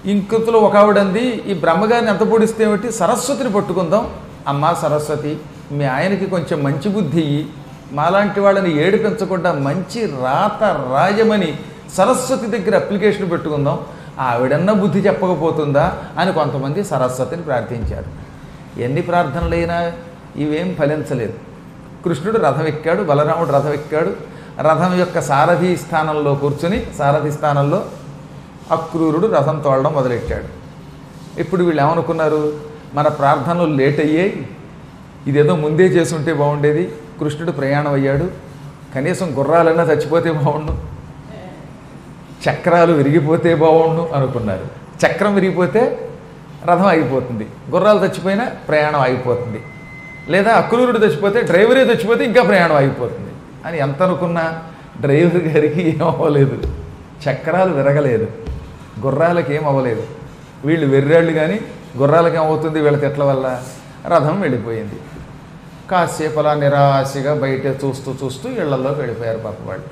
ఇంకొకలో ఒక ఆవిడంది ఈ బ్రహ్మగారిని ఎంత పొడిస్తే ఏమిటి సరస్వతిని పట్టుకుందాం అమ్మా సరస్వతి మీ ఆయనకి కొంచెం మంచి బుద్ధి ఇయ్యి. మాలాంటి వాళ్ళని ఏడిపించకుండా మంచి రాత రాయమని సరస్వతి దగ్గర అప్లికేషన్ పెట్టుకుందాం ఆవిడన్న బుద్ధి చెప్పకపోతుందా అని కొంతమంది సరస్వతిని ప్రార్థించారు ఎన్ని ప్రార్థనలైనా ఇవేం ఫలించలేదు కృష్ణుడు రథం ఎక్కాడు బలరాముడు రథం ఎక్కాడు రథం యొక్క సారథి స్థానంలో కూర్చుని సారథి స్థానంలో అక్రూరుడు రథం తోలడం మొదలెట్టాడు ఇప్పుడు వీళ్ళు ఏమనుకున్నారు మన ప్రార్థనలు లేట్ అయ్యాయి ఇదేదో ముందే చేసుంటే బాగుండేది కృష్ణుడు ప్రయాణం అయ్యాడు కనీసం గుర్రాలన్నా చచ్చిపోతే బాగుండు చక్రాలు విరిగిపోతే బాగుండు అనుకున్నారు చక్రం విరిగిపోతే రథం ఆగిపోతుంది గుర్రాలు చచ్చిపోయినా ప్రయాణం ఆగిపోతుంది లేదా అక్రూరుడు చచ్చిపోతే డ్రైవరే చచ్చిపోతే ఇంకా ప్రయాణం ఆగిపోతుంది అని ఎంత అనుకున్నా డ్రైవర్ గారికి ఏం అవ్వలేదు చక్రాలు విరగలేదు గుర్రాలకి ఏం అవ్వలేదు వీళ్ళు వెర్రాళ్ళు కానీ గుర్రాలకి ఏమవుతుంది వీళ్ళ తిట్ల వల్ల రథం వెళ్ళిపోయింది కాసేపు అలా నిరాశగా బయట చూస్తూ చూస్తూ ఇళ్లలోకి వెళ్ళిపోయారు పాప వాళ్ళు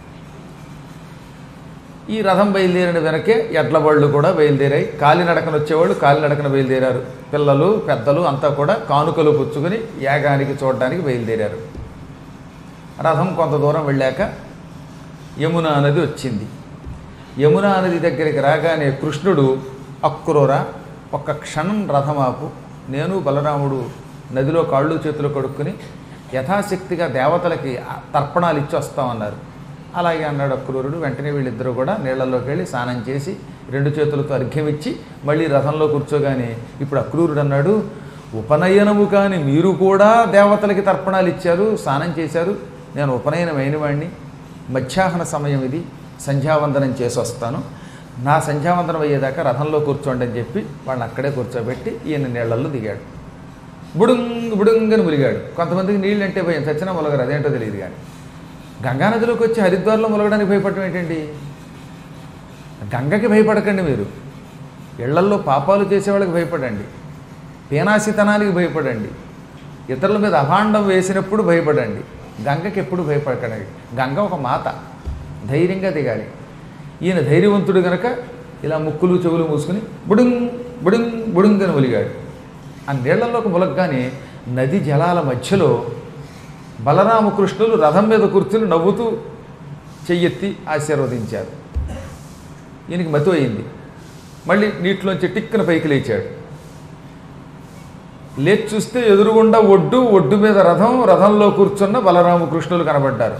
ఈ రథం బయలుదేరిన వెనకే ఎడ్ల బళ్ళు కూడా బయలుదేరాయి కాలినడకన వచ్చేవాళ్ళు కాలినడకన బయలుదేరారు పిల్లలు పెద్దలు అంతా కూడా కానుకలు పుచ్చుకొని యాగానికి చూడడానికి బయలుదేరారు రథం కొంత దూరం వెళ్ళాక యమునా నది వచ్చింది యమునా నది దగ్గరికి రాగానే కృష్ణుడు అక్రూర ఒక్క క్షణం రథమాపు నేను బలరాముడు నదిలో కాళ్ళు చేతులు కడుక్కుని యథాశక్తిగా దేవతలకి తర్పణాలు ఇచ్చి వస్తామన్నారు అలాగే అన్నాడు అక్రూరుడు వెంటనే వీళ్ళిద్దరూ కూడా నీళ్లలోకి వెళ్ళి స్నానం చేసి రెండు చేతులతో అర్ఘ్యం ఇచ్చి మళ్ళీ రథంలో కూర్చోగానే ఇప్పుడు అక్రూరుడు అన్నాడు ఉపనయనము కాని మీరు కూడా దేవతలకి తర్పణాలు ఇచ్చారు స్నానం చేశారు నేను ఉపనయనం అయిన వాడిని మధ్యాహ్న సమయం ఇది సంధ్యావందనం చేసి వస్తాను నా సంధ్యావందనం అయ్యేదాకా రథంలో కూర్చోండి అని చెప్పి వాళ్ళని అక్కడే కూర్చోబెట్టి ఈయన నీళ్లలో దిగాడు బుడుంగ్ బుడుంగ్ అని ములిగాడు కొంతమందికి నీళ్ళు అంటే భయం చచ్చినా మొలగరు అదేంటో తెలియదు కానీ గంగానదిలోకి వచ్చి హరిద్వార్లో మొలగడానికి భయపడటం ఏంటండి గంగకి భయపడకండి మీరు ఇళ్లల్లో పాపాలు చేసేవాళ్ళకి భయపడండి పీనాసితనానికి భయపడండి ఇతరుల మీద అభాండం వేసినప్పుడు భయపడండి గంగకి ఎప్పుడు భయపడకండి గంగ ఒక మాత ధైర్యంగా దిగాలి ఈయన ధైర్యవంతుడు గనక ఇలా ముక్కులు చెవులు మూసుకుని బుడుంగ్ బుడుంగ్ బుడుంగ్ అని ఒలిగాడు ఆ నీళ్లలోకి ములగ్గానే నది జలాల మధ్యలో బలరామకృష్ణులు రథం మీద కూర్చుని నవ్వుతూ చెయ్యెత్తి ఆశీర్వదించారు ఈయనకి మతి అయింది మళ్ళీ నీటిలోంచి టిక్కున పైకి లేచాడు లేచి చూస్తే ఎదురుగుండా ఒడ్డు ఒడ్డు మీద రథం రథంలో కూర్చున్న బలరామకృష్ణులు కనబడ్డారు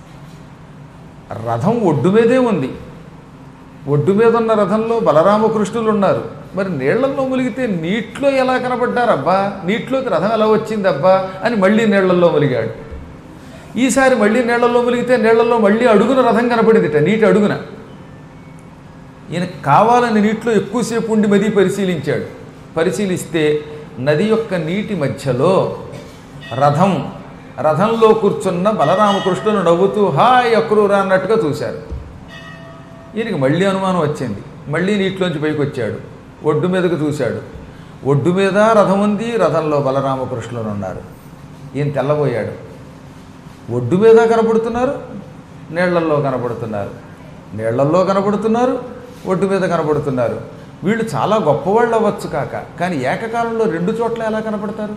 రథం ఒడ్డు మీదే ఉంది ఒడ్డు మీద ఉన్న రథంలో బలరామకృష్ణులు ఉన్నారు మరి నీళ్లలో ములిగితే నీటిలో ఎలా కనబడ్డారబ్బా నీటిలోకి రథం ఎలా వచ్చిందబ్బా అని మళ్ళీ నీళ్లలో ములిగాడు ఈసారి మళ్ళీ నీళ్లలో ములిగితే నీళ్లలో మళ్ళీ అడుగున రథం కనపడిందిట నీటి అడుగున ఈయన కావాలని నీటిలో ఎక్కువసేపు ఉండి మరీ పరిశీలించాడు పరిశీలిస్తే నది యొక్క నీటి మధ్యలో రథం రథంలో కూర్చున్న బలరామకృష్ణులు నవ్వుతూ హాయ్ అక్రూరా అన్నట్టుగా చూశారు ఈయనకి మళ్ళీ అనుమానం వచ్చింది మళ్ళీ నీటిలోంచి పైకి వచ్చాడు ఒడ్డు మీదకు చూశాడు ఒడ్డు మీద రథం ఉంది రథంలో బలరామకృష్ణులు ఉన్నారు ఈయన తెల్లబోయాడు ఒడ్డు మీద కనపడుతున్నారు నీళ్లల్లో కనపడుతున్నారు నీళ్లల్లో కనపడుతున్నారు ఒడ్డు మీద కనపడుతున్నారు వీళ్ళు చాలా గొప్పవాళ్ళు అవ్వచ్చు కాక కానీ ఏకకాలంలో రెండు చోట్ల ఎలా కనపడతారు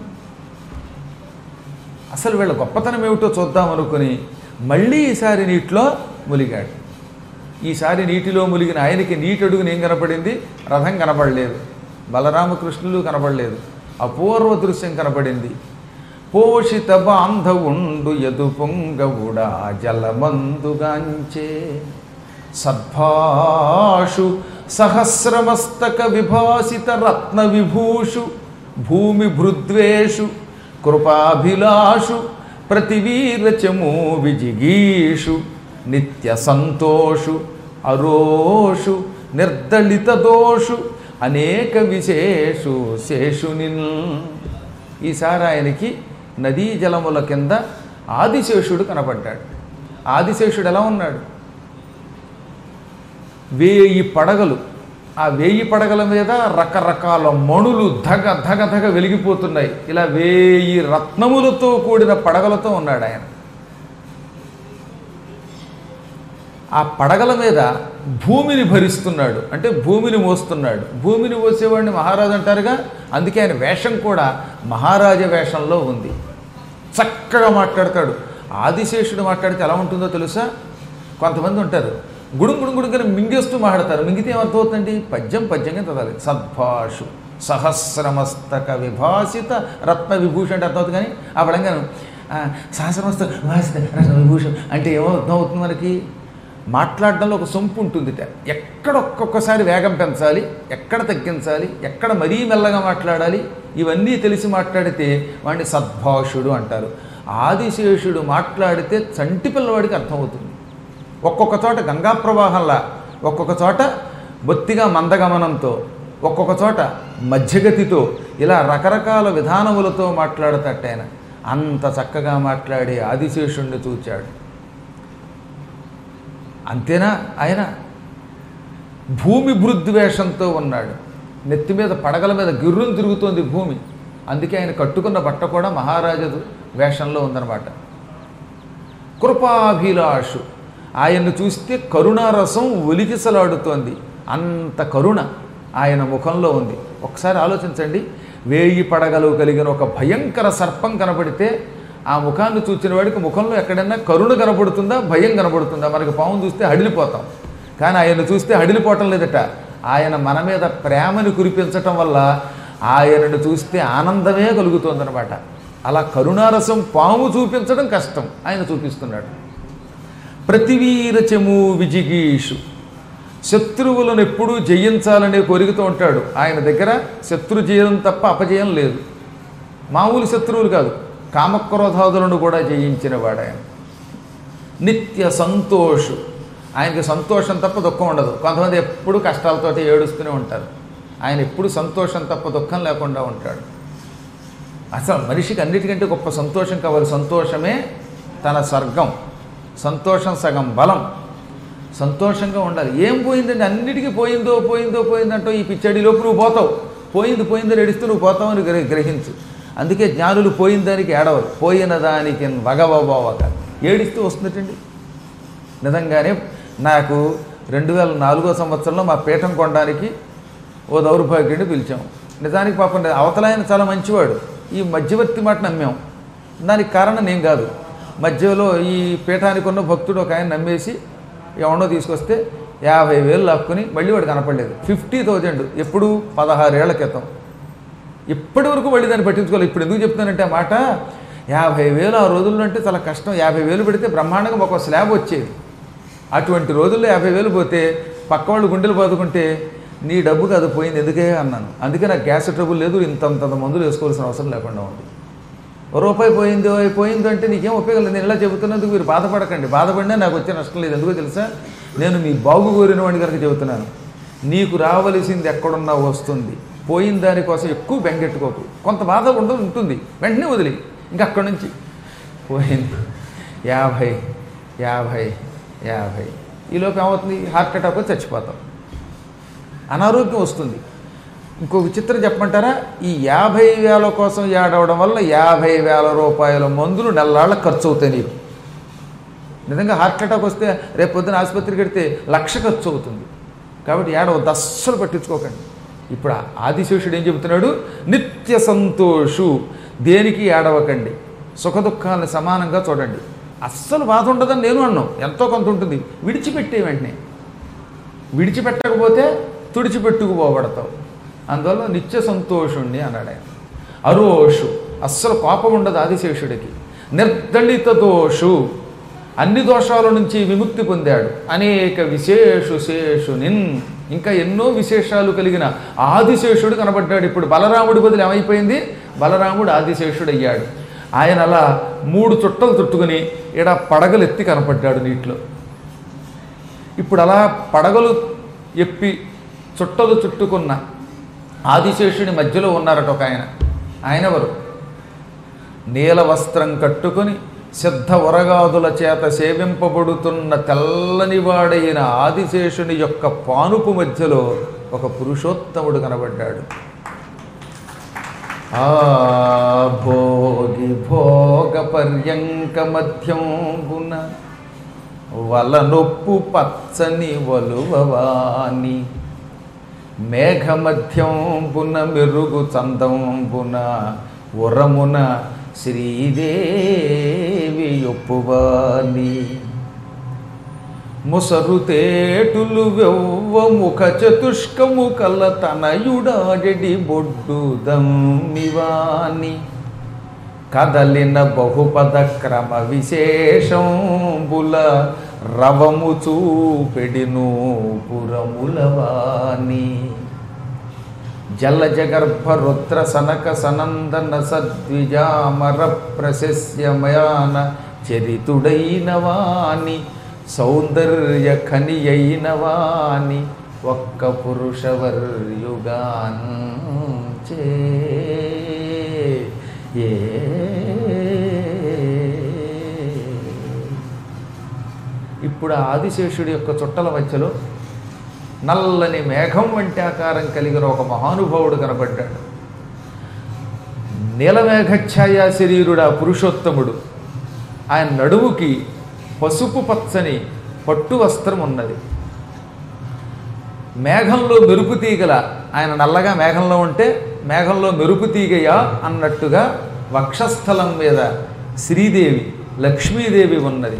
అసలు వీళ్ళ గొప్పతనం ఏమిటో చూద్దాం అనుకుని మళ్ళీ ఈసారి నీటిలో ములిగాడు ఈసారి నీటిలో ములిగిన ఆయనకి నీటి అడుగున ఏం కనపడింది రథం కనపడలేదు బలరామకృష్ణులు కనపడలేదు అపూర్వ దృశ్యం కనపడింది పోషిత బాంధవుండు ఎదు పొంగవుడా జలమందుగాంచే సద్భాషు సహస్రమస్తక విభాసిత రత్న విభూషు భూమి భృద్వేషు కృపాభిలాషు ప్రతివీరచమో విజిగీషు నిత్య సంతోషు అరోషు నిర్దళిత దోషు అనేక విశేషు శేషునిన్ ఈసారి ఆయనకి నదీ జలముల కింద ఆదిశేషుడు కనపడ్డాడు ఆదిశేషుడు ఎలా ఉన్నాడు వేయి పడగలు ఆ వేయి పడగల మీద రకరకాల మణులు ధగ ధగ ధగ వెలిగిపోతున్నాయి ఇలా వేయి రత్నములతో కూడిన పడగలతో ఉన్నాడు ఆయన ఆ పడగల మీద భూమిని భరిస్తున్నాడు అంటే భూమిని మోస్తున్నాడు భూమిని మోసేవాడిని మహారాజు అంటారుగా అందుకే ఆయన వేషం కూడా మహారాజ వేషంలో ఉంది చక్కగా మాట్లాడతాడు ఆదిశేషుడు మాట్లాడితే ఎలా ఉంటుందో తెలుసా కొంతమంది ఉంటారు గుడుం గుడుం గుడుంగా మింగేస్తూ మాట్లాడతారు మింగితే ఏమర్థమవుతుందండి పద్యం పద్యంగా చదవాలి సద్భాషు సహస్రమస్తక విభాసిత రత్న విభూషణ అంటే అర్థమవుతుంది కానీ ఆ పడంగాను ఆ, సహస్రమస్తక విభాసిత రత్న విభూషణ్ అంటే ఏమో అర్థమవుతుంది మనకి మాట్లాడడంలో ఒక సొంపు ఉంటుంది ఎక్కడ ఒక్కొక్కసారి వేగం పెంచాలి ఎక్కడ తగ్గించాలి ఎక్కడ మరీ మెల్లగా మాట్లాడాలి ఇవన్నీ తెలిసి మాట్లాడితే వాడిని సద్భాషుడు అంటారు ఆదిశేషుడు మాట్లాడితే చంటి పిల్లవాడికి అర్థమవుతుంది ఒక్కొక్క చోట గంగా ప్రవాహంలా ఒక్కొక్క చోట బొత్తిగా మందగమనంతో ఒక్కొక్క చోట మధ్యగతితో ఇలా రకరకాల విధానములతో మాట్లాడతట్టు ఆయన అంత చక్కగా మాట్లాడి ఆదిశేషుణ్ణి చూచాడు అంతేనా ఆయన భూమి వేషంతో ఉన్నాడు నెత్తి మీద పడగల మీద గిర్రును తిరుగుతోంది భూమి అందుకే ఆయన కట్టుకున్న బట్ట కూడా మహారాజు వేషంలో ఉందన్నమాట కృపాభిలాషు ఆయన్ను చూస్తే కరుణారసం ఒలికిసలాడుతోంది అంత కరుణ ఆయన ముఖంలో ఉంది ఒకసారి ఆలోచించండి వేయి పడగలు కలిగిన ఒక భయంకర సర్పం కనబడితే ఆ ముఖాన్ని చూచిన వాడికి ముఖంలో ఎక్కడైనా కరుణ కనబడుతుందా భయం కనబడుతుందా మనకి పాము చూస్తే హడిలిపోతాం కానీ ఆయన చూస్తే హడిలిపోవటం లేదట ఆయన మన మీద ప్రేమని కురిపించటం వల్ల ఆయనను చూస్తే ఆనందమే కలుగుతోందనమాట అలా కరుణారసం పాము చూపించడం కష్టం ఆయన చూపిస్తున్నాడు ప్రతివీరచము విజిగీషు శత్రువులను ఎప్పుడూ జయించాలనే కోరికతో ఉంటాడు ఆయన దగ్గర శత్రు జయం తప్ప అపజయం లేదు మామూలు శత్రువులు కాదు కామక్రోధాదులను కూడా జయించిన వాడు ఆయన నిత్య సంతోషు ఆయనకి సంతోషం తప్ప దుఃఖం ఉండదు కొంతమంది ఎప్పుడు కష్టాలతోటి ఏడుస్తూనే ఉంటారు ఆయన ఎప్పుడు సంతోషం తప్ప దుఃఖం లేకుండా ఉంటాడు అసలు మనిషికి అన్నిటికంటే గొప్ప సంతోషం కావాలి సంతోషమే తన స్వర్గం సంతోషం సగం బలం సంతోషంగా ఉండాలి ఏం పోయిందండి అన్నిటికీ పోయిందో పోయిందో పోయిందంటో ఈ పిచ్చడిలోపు నువ్వు పోతావు పోయింది పోయిందని ఏడిస్తూ నువ్వు పోతావని గ్రహి గ్రహించు అందుకే జ్ఞానులు పోయిన దానికి ఏడవరు పోయిన దానికి వగవబావక ఏడిస్తూ వస్తుందటండి నిజంగానే నాకు రెండు వేల నాలుగో సంవత్సరంలో మా పీఠం కొనడానికి ఓ దౌర్భాగ్యుడిని పిలిచాం నిజానికి పాపం అవతల ఆయన చాలా మంచివాడు ఈ మధ్యవర్తి మాట నమ్మాం దానికి కారణం నేను కాదు మధ్యలో ఈ పీఠానికి ఉన్న భక్తుడు ఒక ఆయన నమ్మేసి ఎవడో తీసుకొస్తే యాభై వేలు లాక్కుని మళ్ళీ వాడు కనపడలేదు ఫిఫ్టీ థౌజండ్ ఎప్పుడు పదహారేళ్ల క్రితం ఇప్పటి వరకు మళ్ళీ దాన్ని పట్టించుకోవాలి ఇప్పుడు ఎందుకు చెప్తానంటే ఆ మాట యాభై వేలు ఆ రోజుల్లో అంటే చాలా కష్టం యాభై వేలు పెడితే బ్రహ్మాండంగా ఒక స్లాబ్ వచ్చేది అటువంటి రోజుల్లో యాభై వేలు పోతే పక్క వాళ్ళు గుండెలు బాదుకుంటే నీ డబ్బు కాదు పోయింది ఎందుకే అన్నాను అందుకే నాకు గ్యాస్ ట్రబుల్ లేదు ఇంతంత మందులు వేసుకోవాల్సిన అవసరం లేకుండా ఉంది ఓ రూపాయి పోయిందో పోయిందో అంటే నీకేం ఉపయోగం లేదు నేను ఇలా చెబుతున్నందుకు మీరు బాధపడకండి బాధపడినా నాకు వచ్చే నష్టం లేదు ఎందుకో తెలుసా నేను మీ బాగు కోరిన వాడిని కనుక చెబుతున్నాను నీకు రావలసింది ఎక్కడున్నా వస్తుంది పోయిన దానికోసం ఎక్కువ బెంగెట్టుకోకు కొంత బాధ ఉండదు ఉంటుంది వెంటనే వదిలి ఇంకా అక్కడి నుంచి పోయింది యాభై యాభై యాభై ఈలోపు ఏమవుతుంది హార్ట్ అటాక్ వచ్చి చచ్చిపోతాం అనారోగ్యం వస్తుంది ఇంకో విచిత్రం చెప్పమంటారా ఈ యాభై వేల కోసం ఏడవడం వల్ల యాభై వేల రూపాయల మందులు నెల్లాళ్ళ ఖర్చు అవుతాయి నీకు నిజంగా హార్ట్ అటాక్ వస్తే రేపు పొద్దున ఆసుపత్రికి వెడితే లక్ష ఖర్చు అవుతుంది కాబట్టి ఏడవద్దు అస్సలు పట్టించుకోకండి ఇప్పుడు ఆ ఆదిశేషుడు ఏం చెబుతున్నాడు నిత్య సంతోషు దేనికి ఏడవకండి సుఖ దుఃఖాలను సమానంగా చూడండి అస్సలు బాధ ఉండదని నేను అన్నాను ఎంతో కొంత ఉంటుంది విడిచిపెట్టే వెంటనే విడిచిపెట్టకపోతే తుడిచిపెట్టుకుపోబడతావు అందువల్ల నిత్య సంతోషుణ్ణి అన్నాడు ఆయన అరోషు అస్సలు కోపం ఉండదు ఆదిశేషుడికి నిర్దళిత దోషు అన్ని దోషాల నుంచి విముక్తి పొందాడు అనేక విశేషు శేషునిన్ ఇంకా ఎన్నో విశేషాలు కలిగిన ఆదిశేషుడు కనబడ్డాడు ఇప్పుడు బలరాముడి బదులు ఏమైపోయింది బలరాముడు ఆదిశేషుడు అయ్యాడు ఆయన అలా మూడు చుట్టలు చుట్టుకుని ఈడ పడగలు ఎత్తి కనపడ్డాడు నీటిలో ఇప్పుడు అలా పడగలు ఎప్పి చుట్టలు చుట్టుకున్న ఆదిశేషుని మధ్యలో ఉన్నారట ఒక ఆయన ఆయన ఎవరు నీల వస్త్రం కట్టుకొని సిద్ధ ఉరగాదుల చేత సేవింపబడుతున్న తెల్లనివాడైన ఆదిశేషుని యొక్క పానుపు మధ్యలో ఒక పురుషోత్తముడు కనబడ్డాడు ఆ భోగి భోగ పర్యంక మధ్యంబున వలనొప్పు పచ్చని వలువవాని మేఘమధ్యంబున మెరుగు చందంబున ఉరమున శ్రీదేవి ఒప్పువాని ముసరు తేటులు వెవ్వ ముఖ చతుష్కము కల తనయుడాడెడి బొడ్డు దమ్మివాని కదలిన బహుపద క్రమ విశేషంబుల రవము చూపెడిను పురములవాని జలజగర్భ రుద్ర సనక సనందన సద్విజామర ప్రశస్యమయాన చరితుడైన వాని సౌందర్య ఖనియైన వాని ఒక్క పురుషవర్యుగాన్ చే ఏ ఇప్పుడు ఆ ఆదిశేషుడి యొక్క చుట్టల మధ్యలో నల్లని మేఘం వంటి ఆకారం కలిగిన ఒక మహానుభావుడు కనబడ్డాడు నీలమేఘఛాయ శరీరుడు ఆ పురుషోత్తముడు ఆయన నడుముకి పసుపు పచ్చని పట్టు వస్త్రం ఉన్నది మేఘంలో మెరుపు తీగల ఆయన నల్లగా మేఘంలో ఉంటే మేఘంలో మెరుపు తీగయా అన్నట్టుగా వక్షస్థలం మీద శ్రీదేవి లక్ష్మీదేవి ఉన్నది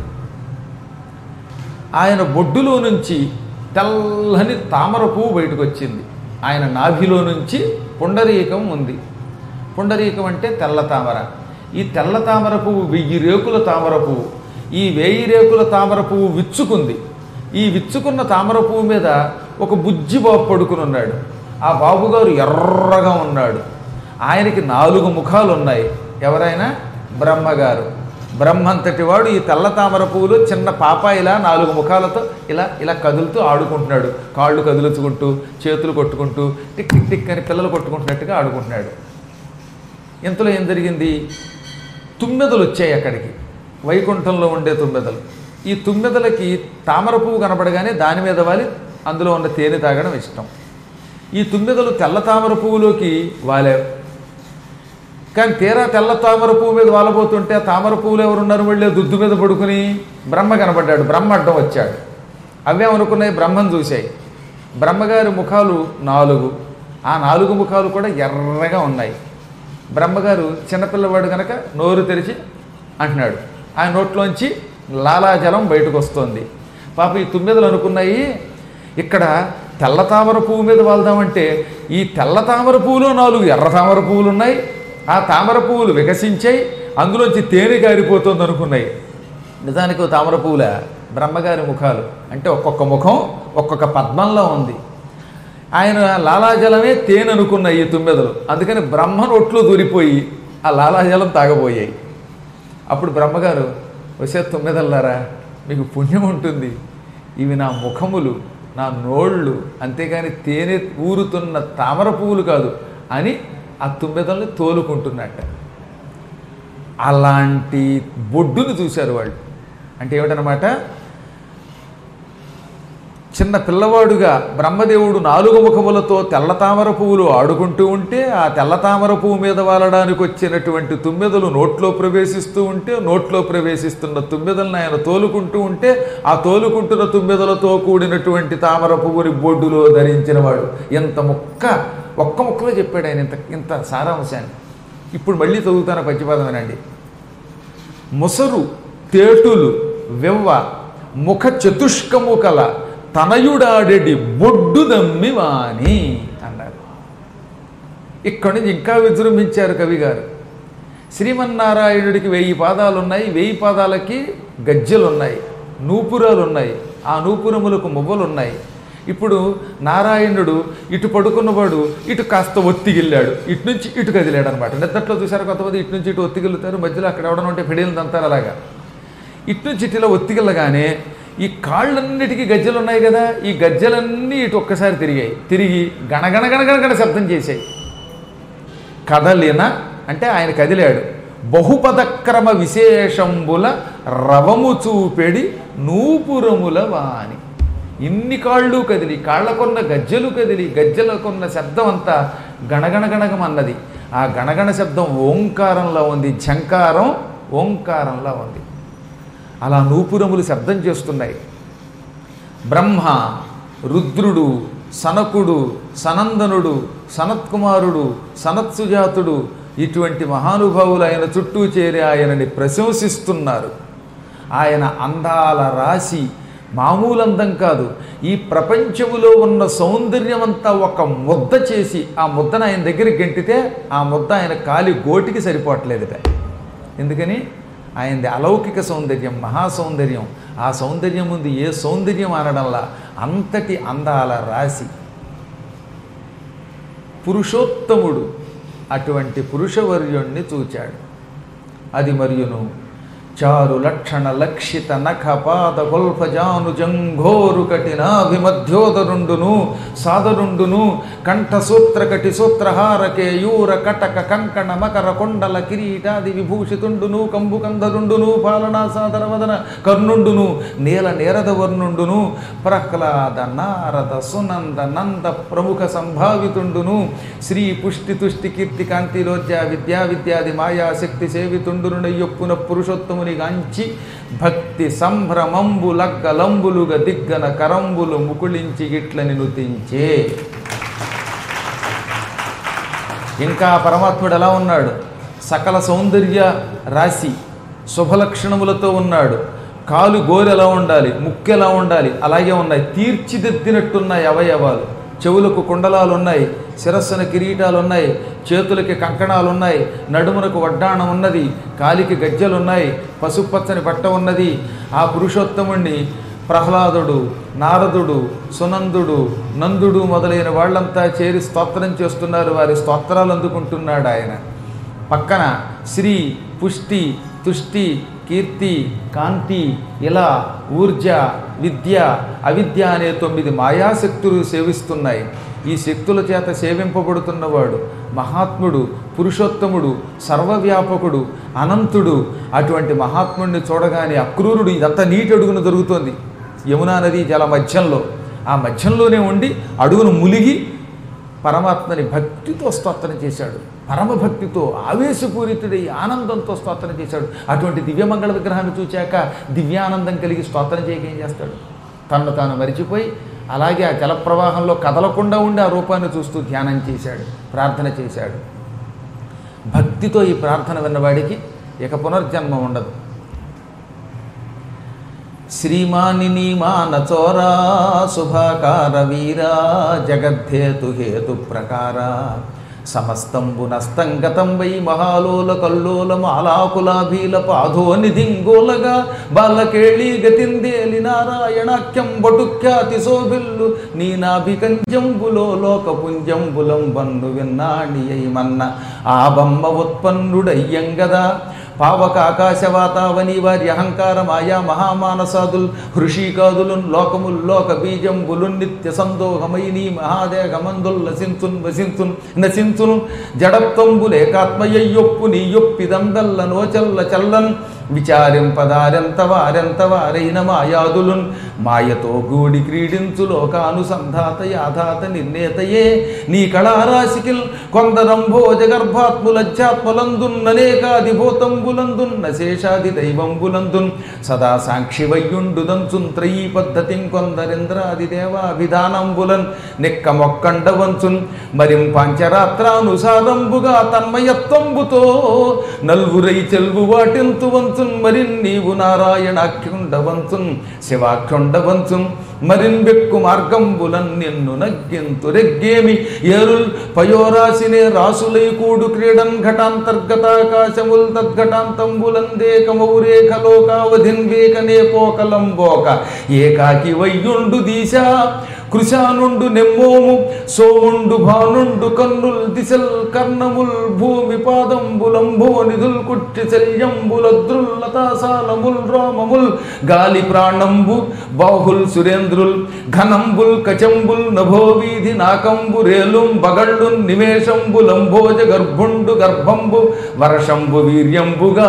ఆయన బొడ్డులో నుంచి తెల్లని తామర పువ్వు బయటకు వచ్చింది ఆయన నాభిలో నుంచి పుండరీకం ఉంది పుండరీకం అంటే తెల్ల తామర ఈ తెల్ల తామర పువ్వు వెయ్యి రేకుల తామర పువ్వు ఈ వెయ్యి రేకుల తామర పువ్వు విచ్చుకుంది ఈ విచ్చుకున్న తామర పువ్వు మీద ఒక బుజ్జి బాబు పడుకుని ఉన్నాడు ఆ బాబుగారు ఎర్రగా ఉన్నాడు ఆయనకి నాలుగు ముఖాలు ఉన్నాయి ఎవరైనా బ్రహ్మగారు బ్రహ్మంతటి వాడు ఈ తెల్ల తామర పువ్వులు చిన్న పాపాయిలా నాలుగు ముఖాలతో ఇలా ఇలా కదులుతూ ఆడుకుంటున్నాడు కాళ్ళు కదులుచుకుంటూ చేతులు కొట్టుకుంటూ టిక్ టిక్ టిక్ అని పిల్లలు కొట్టుకుంటున్నట్టుగా ఆడుకుంటున్నాడు ఇంతలో ఏం జరిగింది తుమ్మెదలు వచ్చాయి అక్కడికి వైకుంఠంలో ఉండే తుమ్మెదలు ఈ తుమ్మెదలకి తామర పువ్వు కనపడగానే దాని మీద వాలి అందులో ఉన్న తేనె తాగడం ఇష్టం ఈ తుమ్మెదలు తెల్ల తామర పువ్వులోకి వాలేవు కానీ తీరా తెల్ల తామర పువ్వు మీద వాలబోతుంటే ఆ తామర పువ్వులు ఎవరున్నారు వెళ్ళే దుద్దు మీద పడుకుని బ్రహ్మ కనపడ్డాడు బ్రహ్మ అడ్డం వచ్చాడు అవేమనుకున్నాయి బ్రహ్మను చూశాయి బ్రహ్మగారి ముఖాలు నాలుగు ఆ నాలుగు ముఖాలు కూడా ఎర్రగా ఉన్నాయి బ్రహ్మగారు చిన్నపిల్లవాడు కనుక నోరు తెరిచి అంటున్నాడు ఆ నోట్లోంచి లాలాజలం బయటకు వస్తుంది పాప ఈ తుమ్మెదలు అనుకున్నాయి ఇక్కడ తెల్ల తామర పువ్వు మీద వాళ్దామంటే ఈ తెల్ల తామర పువ్వులో నాలుగు ఎర్ర తామర పువ్వులు ఉన్నాయి ఆ తామర పువ్వులు వికసించాయి అందులోంచి తేనె గారిపోతుంది అనుకున్నాయి నిజానికి ఓ తామర పువ్వుల బ్రహ్మగారి ముఖాలు అంటే ఒక్కొక్క ముఖం ఒక్కొక్క పద్మంలో ఉంది ఆయన లాలాజలమే తేనె అనుకున్న ఈ తుమ్మెదలు అందుకని బ్రహ్మ నోట్లో దూరిపోయి ఆ లాలాజలం తాగబోయాయి అప్పుడు బ్రహ్మగారు వచ్చే తుమ్మెదల్లారా మీకు పుణ్యం ఉంటుంది ఇవి నా ముఖములు నా నోళ్ళు అంతేగాని తేనె ఊరుతున్న తామర పువ్వులు కాదు అని ఆ తుమ్మెదల్ని తోలుకుంటున్నట్ట అలాంటి బొడ్డును చూశారు వాళ్ళు అంటే ఏమిటనమాట చిన్న పిల్లవాడుగా బ్రహ్మదేవుడు నాలుగు ముఖములతో తెల్ల తామర పువ్వులు ఆడుకుంటూ ఉంటే ఆ తెల్ల తామర పువ్వు మీద వాలడానికి వచ్చినటువంటి తుమ్మెదలు నోట్లో ప్రవేశిస్తూ ఉంటే నోట్లో ప్రవేశిస్తున్న తుమ్మెదలను ఆయన తోలుకుంటూ ఉంటే ఆ తోలుకుంటున్న తుమ్మెదలతో కూడినటువంటి తామర పువ్వుని బొడ్డులో ధరించిన వాడు ఎంత ముక్క ఒక్క ముక్కలో చెప్పాడు ఆయన ఇంత ఇంత సారాంశాన్ని ఇప్పుడు మళ్ళీ చదువుతాను పద్యపాదం వినండి ముసరు తేటులు వెవ్వ ముఖ చతుష్కము కల తనయుడాడెడి బొడ్డు దమ్మి వాణి అన్నారు ఇక్కడి నుంచి ఇంకా విజృంభించారు కవి గారు శ్రీమన్నారాయణుడికి వెయ్యి పాదాలు ఉన్నాయి వెయ్యి పాదాలకి గజ్జెలు ఉన్నాయి నూపురాలు ఉన్నాయి ఆ నూపురములకు మువ్వలు ఉన్నాయి ఇప్పుడు నారాయణుడు ఇటు పడుకున్నవాడు ఇటు కాస్త ఒత్తిగిల్లాడు ఇటు నుంచి ఇటు కదిలాడు అనమాట నిద్దట్లో చూసారు కొంతమంది ఇటు నుంచి ఇటు ఒత్తిగిల్లుతారు మధ్యలో అక్కడ ఎవడన ఉంటే ఫిడీలు తంతారు అలాగా ఇటు నుంచి ఇటు ఇలా ఒత్తిగిల్లగానే ఈ కాళ్ళన్నిటికీ గజ్జెలు ఉన్నాయి కదా ఈ గజ్జెలన్నీ ఇటు ఒక్కసారి తిరిగాయి తిరిగి గణగణ గణగణ శబ్దం చేశాయి కదలిన అంటే ఆయన కదిలాడు బహుపదక్రమ విశేషంబుల రవము చూపెడి నూపురముల వాణి ఇన్ని కాళ్ళు కదిలి కాళ్ళకున్న గజ్జెలు కదిలి గజ్జెలకున్న శబ్దం అంతా గణగణ గణగమన్నది ఆ గణగణ శబ్దం ఓంకారంలో ఉంది ఝంకారం ఓంకారంలో ఉంది అలా నూపురములు శబ్దం చేస్తున్నాయి బ్రహ్మ రుద్రుడు సనకుడు సనందనుడు సనత్కుమారుడు సనత్సుజాతుడు ఇటువంటి మహానుభావులు ఆయన చుట్టూ చేరి ఆయనని ప్రశంసిస్తున్నారు ఆయన అందాల రాశి మామూలు అందం కాదు ఈ ప్రపంచములో ఉన్న సౌందర్యం అంతా ఒక ముద్ద చేసి ఆ ముద్దను ఆయన దగ్గర గెంటితే ఆ ముద్ద ఆయన కాలి గోటికి సరిపోవట్లేదుట ఎందుకని ఆయనది అలౌకిక సౌందర్యం మహా సౌందర్యం ఆ సౌందర్యం ముందు ఏ సౌందర్యం అనడంలా అంతటి అందాల రాశి పురుషోత్తముడు అటువంటి పురుషవర్యుణ్ణి చూచాడు అది మరియును చారు లక్షణ లక్షిత నఖ పాద గొల్ఫజాను జంఘోరు కఠినాభిమధ్యోదరుండును సాదరుండును కంఠ సూత్ర కటి సూత్రహార కేయూర కటక కంకణ మకర కొండల కిరీటాది విభూషితుండును కంబు కందరుండును పాలనా సాదర వదన కర్ణుండును నీల నేరద వర్ణుండును ప్రహ్లాద నారద సునంద నంద ప్రముఖ సంభావితుండును శ్రీ పుష్టి తుష్టి కీర్తి కాంతిలోజ్య విద్యా విద్యాది మాయా శక్తి సేవితుండును నయ్యొప్పున పురుషోత్తముని గాంచి భక్తి సంభ్రమంబు లగ్గలంబులుగా దిగ్గన కరంబులు ముకుళించి గిట్లని నుతించే ఇంకా పరమాత్ముడు ఎలా ఉన్నాడు సకల సౌందర్య రాశి శుభలక్షణములతో ఉన్నాడు కాలు గోరు ఎలా ఉండాలి ముక్కు ఎలా ఉండాలి అలాగే ఉన్నాయి తీర్చిదిద్దినట్టున్నాయి అవయవాలు చెవులకు కుండలాలు ఉన్నాయి శిరస్సున కిరీటాలు ఉన్నాయి చేతులకి కంకణాలు ఉన్నాయి నడుమునకు వడ్డాణం ఉన్నది కాలికి గజ్జలు ఉన్నాయి పసుపచ్చని బట్ట ఉన్నది ఆ పురుషోత్తముణ్ణి ప్రహ్లాదుడు నారదుడు సునందుడు నందుడు మొదలైన వాళ్ళంతా చేరి స్తోత్రం చేస్తున్నారు వారి స్తోత్రాలు అందుకుంటున్నాడు ఆయన పక్కన శ్రీ పుష్టి తుష్టి కీర్తి కాంతి ఇలా ఊర్జ విద్య అవిద్య అనే తొమ్మిది మాయాశక్తులు సేవిస్తున్నాయి ఈ శక్తుల చేత సేవింపబడుతున్నవాడు మహాత్ముడు పురుషోత్తముడు సర్వవ్యాపకుడు అనంతుడు అటువంటి మహాత్ముడిని చూడగానే అక్రూరుడు ఇదంతా నీటి అడుగున దొరుకుతోంది యమునా నది జల మధ్యంలో ఆ మధ్యంలోనే ఉండి అడుగును ములిగి పరమాత్మని భక్తితో స్తోత్రం చేశాడు పరమభక్తితో ఆవేశపూరితుడై ఆనందంతో స్తోత్రం చేశాడు అటువంటి దివ్యమంగళ విగ్రహాన్ని చూచాక దివ్యానందం కలిగి స్తోత్రం చేయక ఏం చేస్తాడు తనను తాను మరిచిపోయి అలాగే ఆ జలప్రవాహంలో కదలకుండా ఉండి ఆ రూపాన్ని చూస్తూ ధ్యానం చేశాడు ప్రార్థన చేశాడు భక్తితో ఈ ప్రార్థన విన్నవాడికి ఇక పునర్జన్మ ఉండదు శ్రీమానిని మానచోరా శుభాకార వీరా జగద్ధేతు హేతు ప్రకార సమస్తంబు నస్తంగతం వై మహాలోల కల్లోలం ఆలాకులాభీల పాధోనిధింగోలగా బాలకేళి గతిందేలి నారాయణాఖ్యం బటుఖ్యాతి శోభిల్లు నీ నాభికంజంబులో లోకపుంజంబులం బన్ను విన్నాణి మన్న ఆ బొమ్మ ఉత్పన్నుడయ్యంగదా పావక ఆకాశవాతావని వారి అహంకార మాయా మహామానసాదుల్ హృషికాదులున్ లోకముల్ లోక బీజంబులున్ నిత్య సందోహమై నీ మహాదేహమందుల్ నసింతున్ వసింతున్ నసింతును జడత్వంబులేకాత్మయ్యొప్పు నీ యొప్పిదంబెల్ల నోచల్ల చల్లన్ విచారింపదారెంత వారెంత వారైన మాయాదులున్ మాయతో గూడి క్రీడించు లోకానుసంధాత యాధాత నిర్ణేతయే నీ కళారాశికిల్ కొందరంభోజ గర్భాత్ములజ్జాత్మలందున్ననేకాదిభూతంబులందున్న శేషాది దైవంబులందున్ సదా సాక్షి వయ్యుండుదంచున్ త్రయీ పద్ధతిం కొందరింద్రాది దేవాభిధానంబులన్ నిక్కమొక్కండవంచున్ మరిం పంచరాత్రానుసారంబుగా తన్మయత్వంబుతో నల్వురై చెల్వు వాటింతు వంచున్ మరిన్ నీవు నారాయణాఖ్యుండవంచున్ శివాఖ్యుండవంచున్ మరిన్ బెక్కు మార్గంబులన్ నిన్ను నగ్గింతు రెగ్గేమి ఏరుల్ పయోరాశినే రాసులై కూడు క్రీడన్ ఘటాంతర్గతాకాశముల్ తద్ఘటాంతంబులందేకమౌరేఖలోకావధిన్ వేకనే పోకలంబోక ఏకాకి వయ్యుండు దీశా కృశానుండు నెమ్మోము సోముండు భానుండు కన్నుల్ దిశల్ కర్ణముల్ భూమి పాదంబులంభో నిధుల్ కుట్టి శల్యంబులద్రుల్ లతాసాలముల్ రోమముల్ గాలి ప్రాణంబు బాహుల్ సురేంద్రుల్ ఘనంబుల్ కచంబుల్ నభోవీధి నాకంబు రేలుం బగళ్ళు నిమేషంబులంభోజ గర్భుండు గర్భంబు వర్షంబు వీర్యంబుగా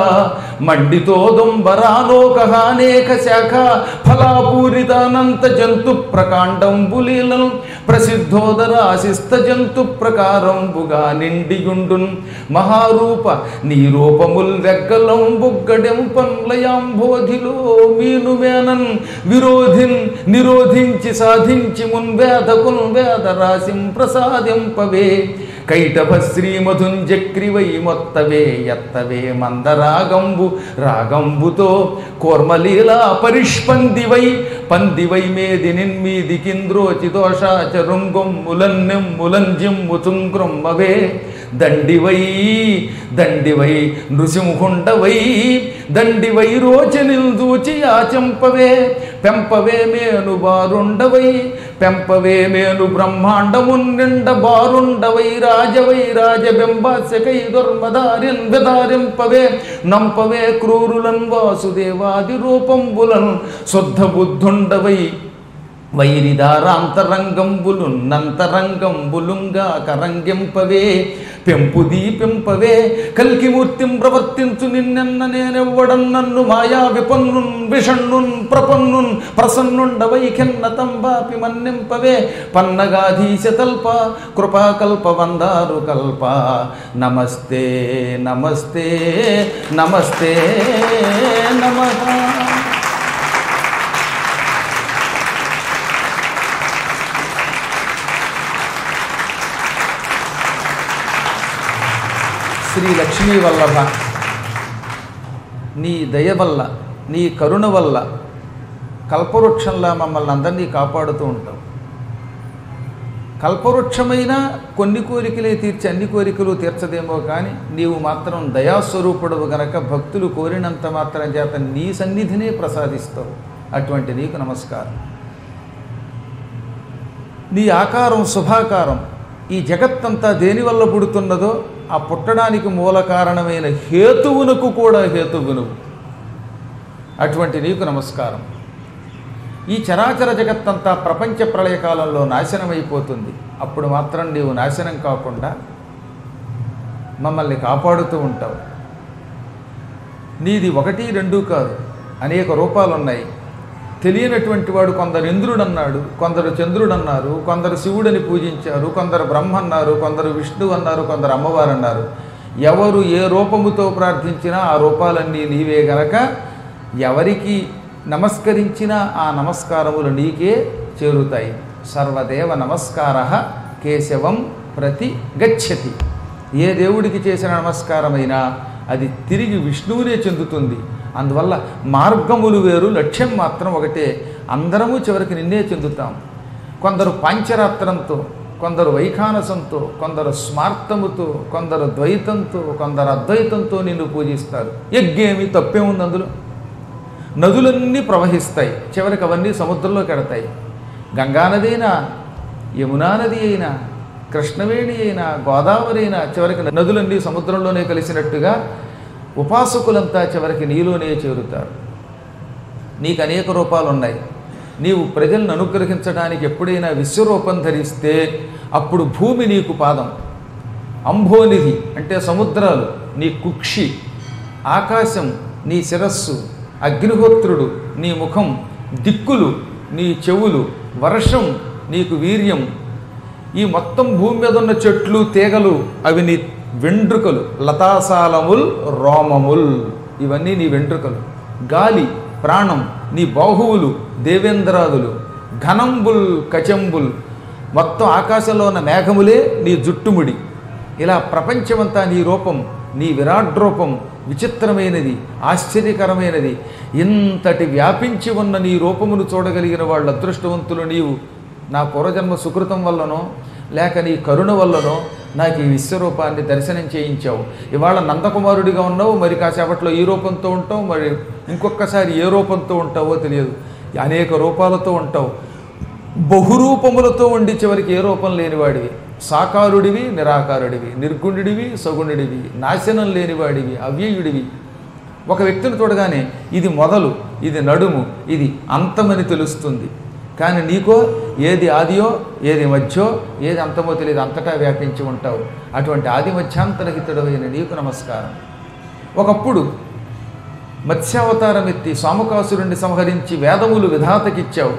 మండితోదంబరాలోకహానేక శాఖ ఫలాపూరితానంత జంతు ప్రకాండంబు రంబులీలం ప్రసిద్ధోదర ఆశిస్త జంతు ప్రకారంబుగా నిండియుండున్ మహారూప నీ రూపముల్ వెగ్గలం బుగ్గడెం పంలయాంబోధిలో మీను మేనన్ విరోధిన్ నిరోధించి సాధించి మున్వేదకున్ వేద రాశిం ప్రసాదింపవే కైటభ శ్రీమధుంజక్రివై మొత్తవే ఎత్తవే మందరాగంబు రాగంబుతో కోర్మలీలా పరిష్పందివై పందివై మేది నిన్మీది కింద్రోచి దోషాచరుంగొమ్ములన్నెమ్ములంజిమ్ము తుంగ్రొమ్మవే దండివై దండివై నృసింహుండవై దండివై రోచనిల్ దూచి ఆచంపవే పెంపవే మేను బారుండవై పెంపవే మేను బ్రహ్మాండమున్నిండ బారుండవై రాజవై రాజబింబాస్యకై దుర్మదారిన్ విదారింపవే నంపవే క్రూరులన్ వాసుదేవాది రూపంబులన్ శుద్ధ బుద్ధుండవై వైరిదారాంతరంగంబులు నంతరంగంబులుంగా కరంగింపవే పెంపుదీ పెంపవే కల్కిమూర్తిం ప్రవర్తించు నిన్నెన్న నేనెవ్వడం నన్ను మాయా విపన్నున్ విషణ్ణున్ ప్రపన్నున్ ప్రసన్నుండవై ఖిన్నతం బాపి మన్నింపవే పన్నగాధీశ తల్ప కృపాకల్ప వందారు కల్ప నమస్తే నమస్తే నమస్తే నమః శ్రీ లక్ష్మీ వల్లభ నీ దయ వల్ల నీ కరుణ వల్ల కల్పవృక్షంలా మమ్మల్ని అందరినీ కాపాడుతూ ఉంటావు కల్పవృక్షమైన కొన్ని కోరికలే తీర్చి అన్ని కోరికలు తీర్చదేమో కానీ నీవు మాత్రం దయాస్వరూపుడవు గనక భక్తులు కోరినంత మాత్రం చేత నీ సన్నిధినే ప్రసాదిస్తావు అటువంటి నీకు నమస్కారం నీ ఆకారం శుభాకారం ఈ జగత్తంతా దేనివల్ల పుడుతున్నదో ఆ పుట్టడానికి మూల కారణమైన హేతువునకు కూడా హేతువును అటువంటి నీకు నమస్కారం ఈ చరాచర జగత్తంతా ప్రపంచ ప్రళయకాలంలో నాశనమైపోతుంది అప్పుడు మాత్రం నీవు నాశనం కాకుండా మమ్మల్ని కాపాడుతూ ఉంటావు నీది ఒకటి రెండు కాదు అనేక రూపాలు ఉన్నాయి తెలియనటువంటి వాడు కొందరు ఇంద్రుడు అన్నాడు కొందరు చంద్రుడు అన్నారు కొందరు శివుడని పూజించారు కొందరు బ్రహ్మ అన్నారు కొందరు విష్ణు అన్నారు కొందరు అమ్మవారు అన్నారు ఎవరు ఏ రూపముతో ప్రార్థించినా ఆ రూపాలన్నీ నీవే గనక ఎవరికి నమస్కరించినా ఆ నమస్కారములు నీకే చేరుతాయి సర్వదేవ నమస్కార కేశవం ప్రతి గచ్చతి ఏ దేవుడికి చేసిన నమస్కారమైనా అది తిరిగి విష్ణువునే చెందుతుంది అందువల్ల మార్గములు వేరు లక్ష్యం మాత్రం ఒకటే అందరము చివరికి నిన్నే చెందుతాం కొందరు పాంచరాత్రంతో కొందరు వైఖానసంతో కొందరు స్మార్తముతో కొందరు ద్వైతంతో కొందరు అద్వైతంతో నిన్ను పూజిస్తారు యజ్ఞేమి తప్పేముంది అందులో నదులన్నీ ప్రవహిస్తాయి చివరికి అవన్నీ సముద్రంలోకి ఎడతాయి గంగానది అయినా యమునా నది అయినా కృష్ణవేణి అయినా గోదావరి అయినా చివరికి నదులన్నీ సముద్రంలోనే కలిసినట్టుగా ఉపాసకులంతా చివరికి నీలోనే చేరుతారు నీకు అనేక రూపాలు ఉన్నాయి నీవు ప్రజలను అనుగ్రహించడానికి ఎప్పుడైనా విశ్వరూపం ధరిస్తే అప్పుడు భూమి నీకు పాదం అంభోనిధి అంటే సముద్రాలు నీ కుక్షి ఆకాశం నీ శిరస్సు అగ్నిహోత్రుడు నీ ముఖం దిక్కులు నీ చెవులు వర్షం నీకు వీర్యం ఈ మొత్తం భూమి మీద ఉన్న చెట్లు తీగలు అవి నీ వెంట్రుకలు లతాసాలముల్ రోమముల్ ఇవన్నీ నీ వెంట్రుకలు గాలి ప్రాణం నీ బాహువులు దేవేంద్రాదులు ఘనంబుల్ కచంబుల్ మొత్తం ఆకాశంలో ఉన్న మేఘములే నీ జుట్టుముడి ఇలా ప్రపంచమంతా నీ రూపం నీ విరాట్ రూపం విచిత్రమైనది ఆశ్చర్యకరమైనది ఇంతటి వ్యాపించి ఉన్న నీ రూపమును చూడగలిగిన వాళ్ళ అదృష్టవంతులు నీవు నా పూర్వజన్మ సుకృతం వల్లనో లేక నీ కరుణ వల్లనో నాకు ఈ విశ్వరూపాన్ని దర్శనం చేయించావు ఇవాళ నందకుమారుడిగా ఉన్నావు మరి కాసేపట్లో ఈ రూపంతో ఉంటావు మరి ఇంకొకసారి ఏ రూపంతో ఉంటావో తెలియదు అనేక రూపాలతో ఉంటావు బహురూపములతో ఉండి చివరికి ఏ రూపం లేనివాడివి సాకారుడివి నిరాకారుడివి నిర్గుణుడివి సగుణుడివి నాశనం లేనివాడివి అవ్యయుడివి ఒక వ్యక్తిని చూడగానే ఇది మొదలు ఇది నడుము ఇది అంతమని తెలుస్తుంది కానీ నీకో ఏది ఆదియో ఏది మధ్యో ఏది అంతమో తెలియదు అంతటా వ్యాపించి ఉంటావు అటువంటి ఆది మధ్యాంతరహితుడమైన నీకు నమస్కారం ఒకప్పుడు మత్స్యావతారం ఎత్తి సాముకాసురుణ్ణి సంహరించి వేదములు విధాతకిచ్చావు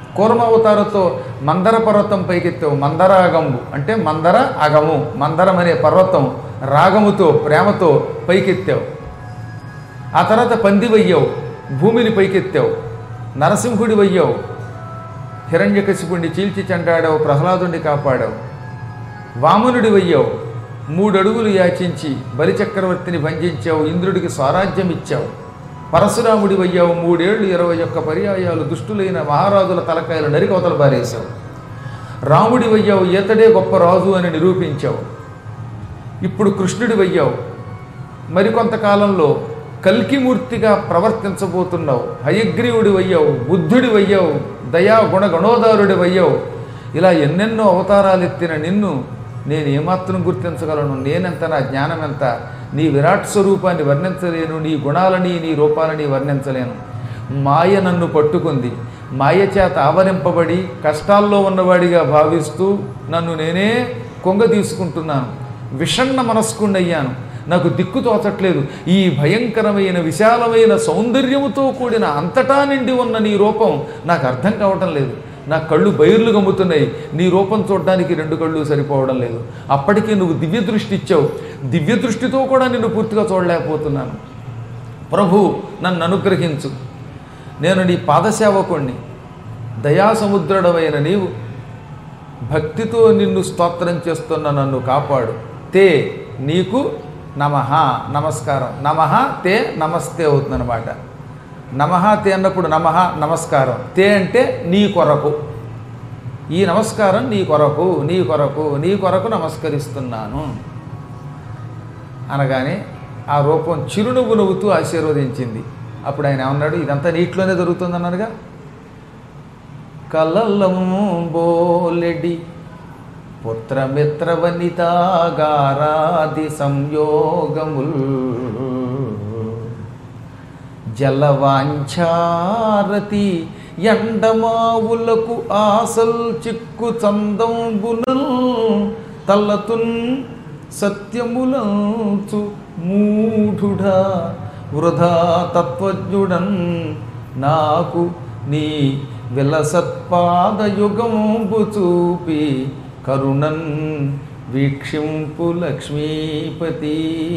కూర్మ అవతారంతో మందర పర్వతం పైకెత్తావు మందరాగము అంటే మందర అగము మందరం అనే పర్వతం రాగముతో ప్రేమతో పైకెత్తావు ఆ తర్వాత పందివయ్యావు భూమిని పైకెత్తావు నరసింహుడి వయ్యావు హిరణ్యకశిపుణ్ణి చీల్చి చెండాడావు ప్రహ్లాదుని కాపాడావు వామనుడి వయ్యావు మూడు అడుగులు యాచించి బలిచక్రవర్తిని భంజించావు ఇంద్రుడికి స్వరాజ్యం ఇచ్చావు పరశురాముడి వయ్యావు మూడేళ్లు ఇరవై ఒక్క పర్యాయాలు దుష్టులైన మహారాజుల తలకాయలు నరికవతలు పారేశావు రాముడి వయ్యావు ఈతడే గొప్ప రాజు అని నిరూపించావు ఇప్పుడు కృష్ణుడి వయ్యావు మరికొంతకాలంలో కల్కిమూర్తిగా ప్రవర్తించబోతున్నావు హయగ్రీవుడి వయ్యావు బుద్ధుడి వయ్యావు దయా గుణ గణోదారుడి వయ్యావు ఇలా ఎన్నెన్నో అవతారాలు ఎత్తిన నిన్ను నేను ఏమాత్రం గుర్తించగలను నేనెంత నా జ్ఞానం ఎంత నీ విరాట్ స్వరూపాన్ని వర్ణించలేను నీ గుణాలని నీ రూపాలని వర్ణించలేను మాయ నన్ను పట్టుకుంది మాయ చేత ఆవరింపబడి కష్టాల్లో ఉన్నవాడిగా భావిస్తూ నన్ను నేనే కొంగ తీసుకుంటున్నాను విషణ్ణ మనస్కుండయ్యాను నాకు దిక్కు తోచట్లేదు ఈ భయంకరమైన విశాలమైన సౌందర్యముతో కూడిన అంతటా నిండి ఉన్న నీ రూపం నాకు అర్థం కావటం లేదు నా కళ్ళు బయర్లు గమ్ముతున్నాయి నీ రూపం చూడడానికి రెండు కళ్ళు సరిపోవడం లేదు అప్పటికే నువ్వు దివ్య దృష్టి ఇచ్చావు దివ్య దృష్టితో కూడా నిన్ను పూర్తిగా చూడలేకపోతున్నాను ప్రభు నన్ను అనుగ్రహించు నేను నీ పాదసేవకుణ్ణి దయాసముద్రుడమైన నీవు భక్తితో నిన్ను స్తోత్రం చేస్తున్న నన్ను కాపాడు తే నీకు నమః నమస్కారం నమః తే నమస్తే అవుతుందన్నమాట నమః తే అన్నప్పుడు నమః నమస్కారం తే అంటే నీ కొరకు ఈ నమస్కారం నీ కొరకు నీ కొరకు నీ కొరకు నమస్కరిస్తున్నాను అనగానే ఆ రూపం చిరునవ్వు నవ్వుతూ ఆశీర్వదించింది అప్పుడు ఆయన ఏమన్నాడు ఇదంతా నీటిలోనే జరుగుతుందన్నారుగా కలలంబోలెడి పుత్రమిత్ర వనితాగారాది సంయోగముల్ జలవాంఛారతి ఎండమావులకు ఆసల్ చిక్కు చందంబునల్ తల్లతున్ సత్యములంచు మూఢుడా వృధా తత్వజ్ఞుడన్ నాకు నీ విలసత్పాదయుగంబు చూపి కరుణన్ వీక్షింపు లక్ష్మీపతి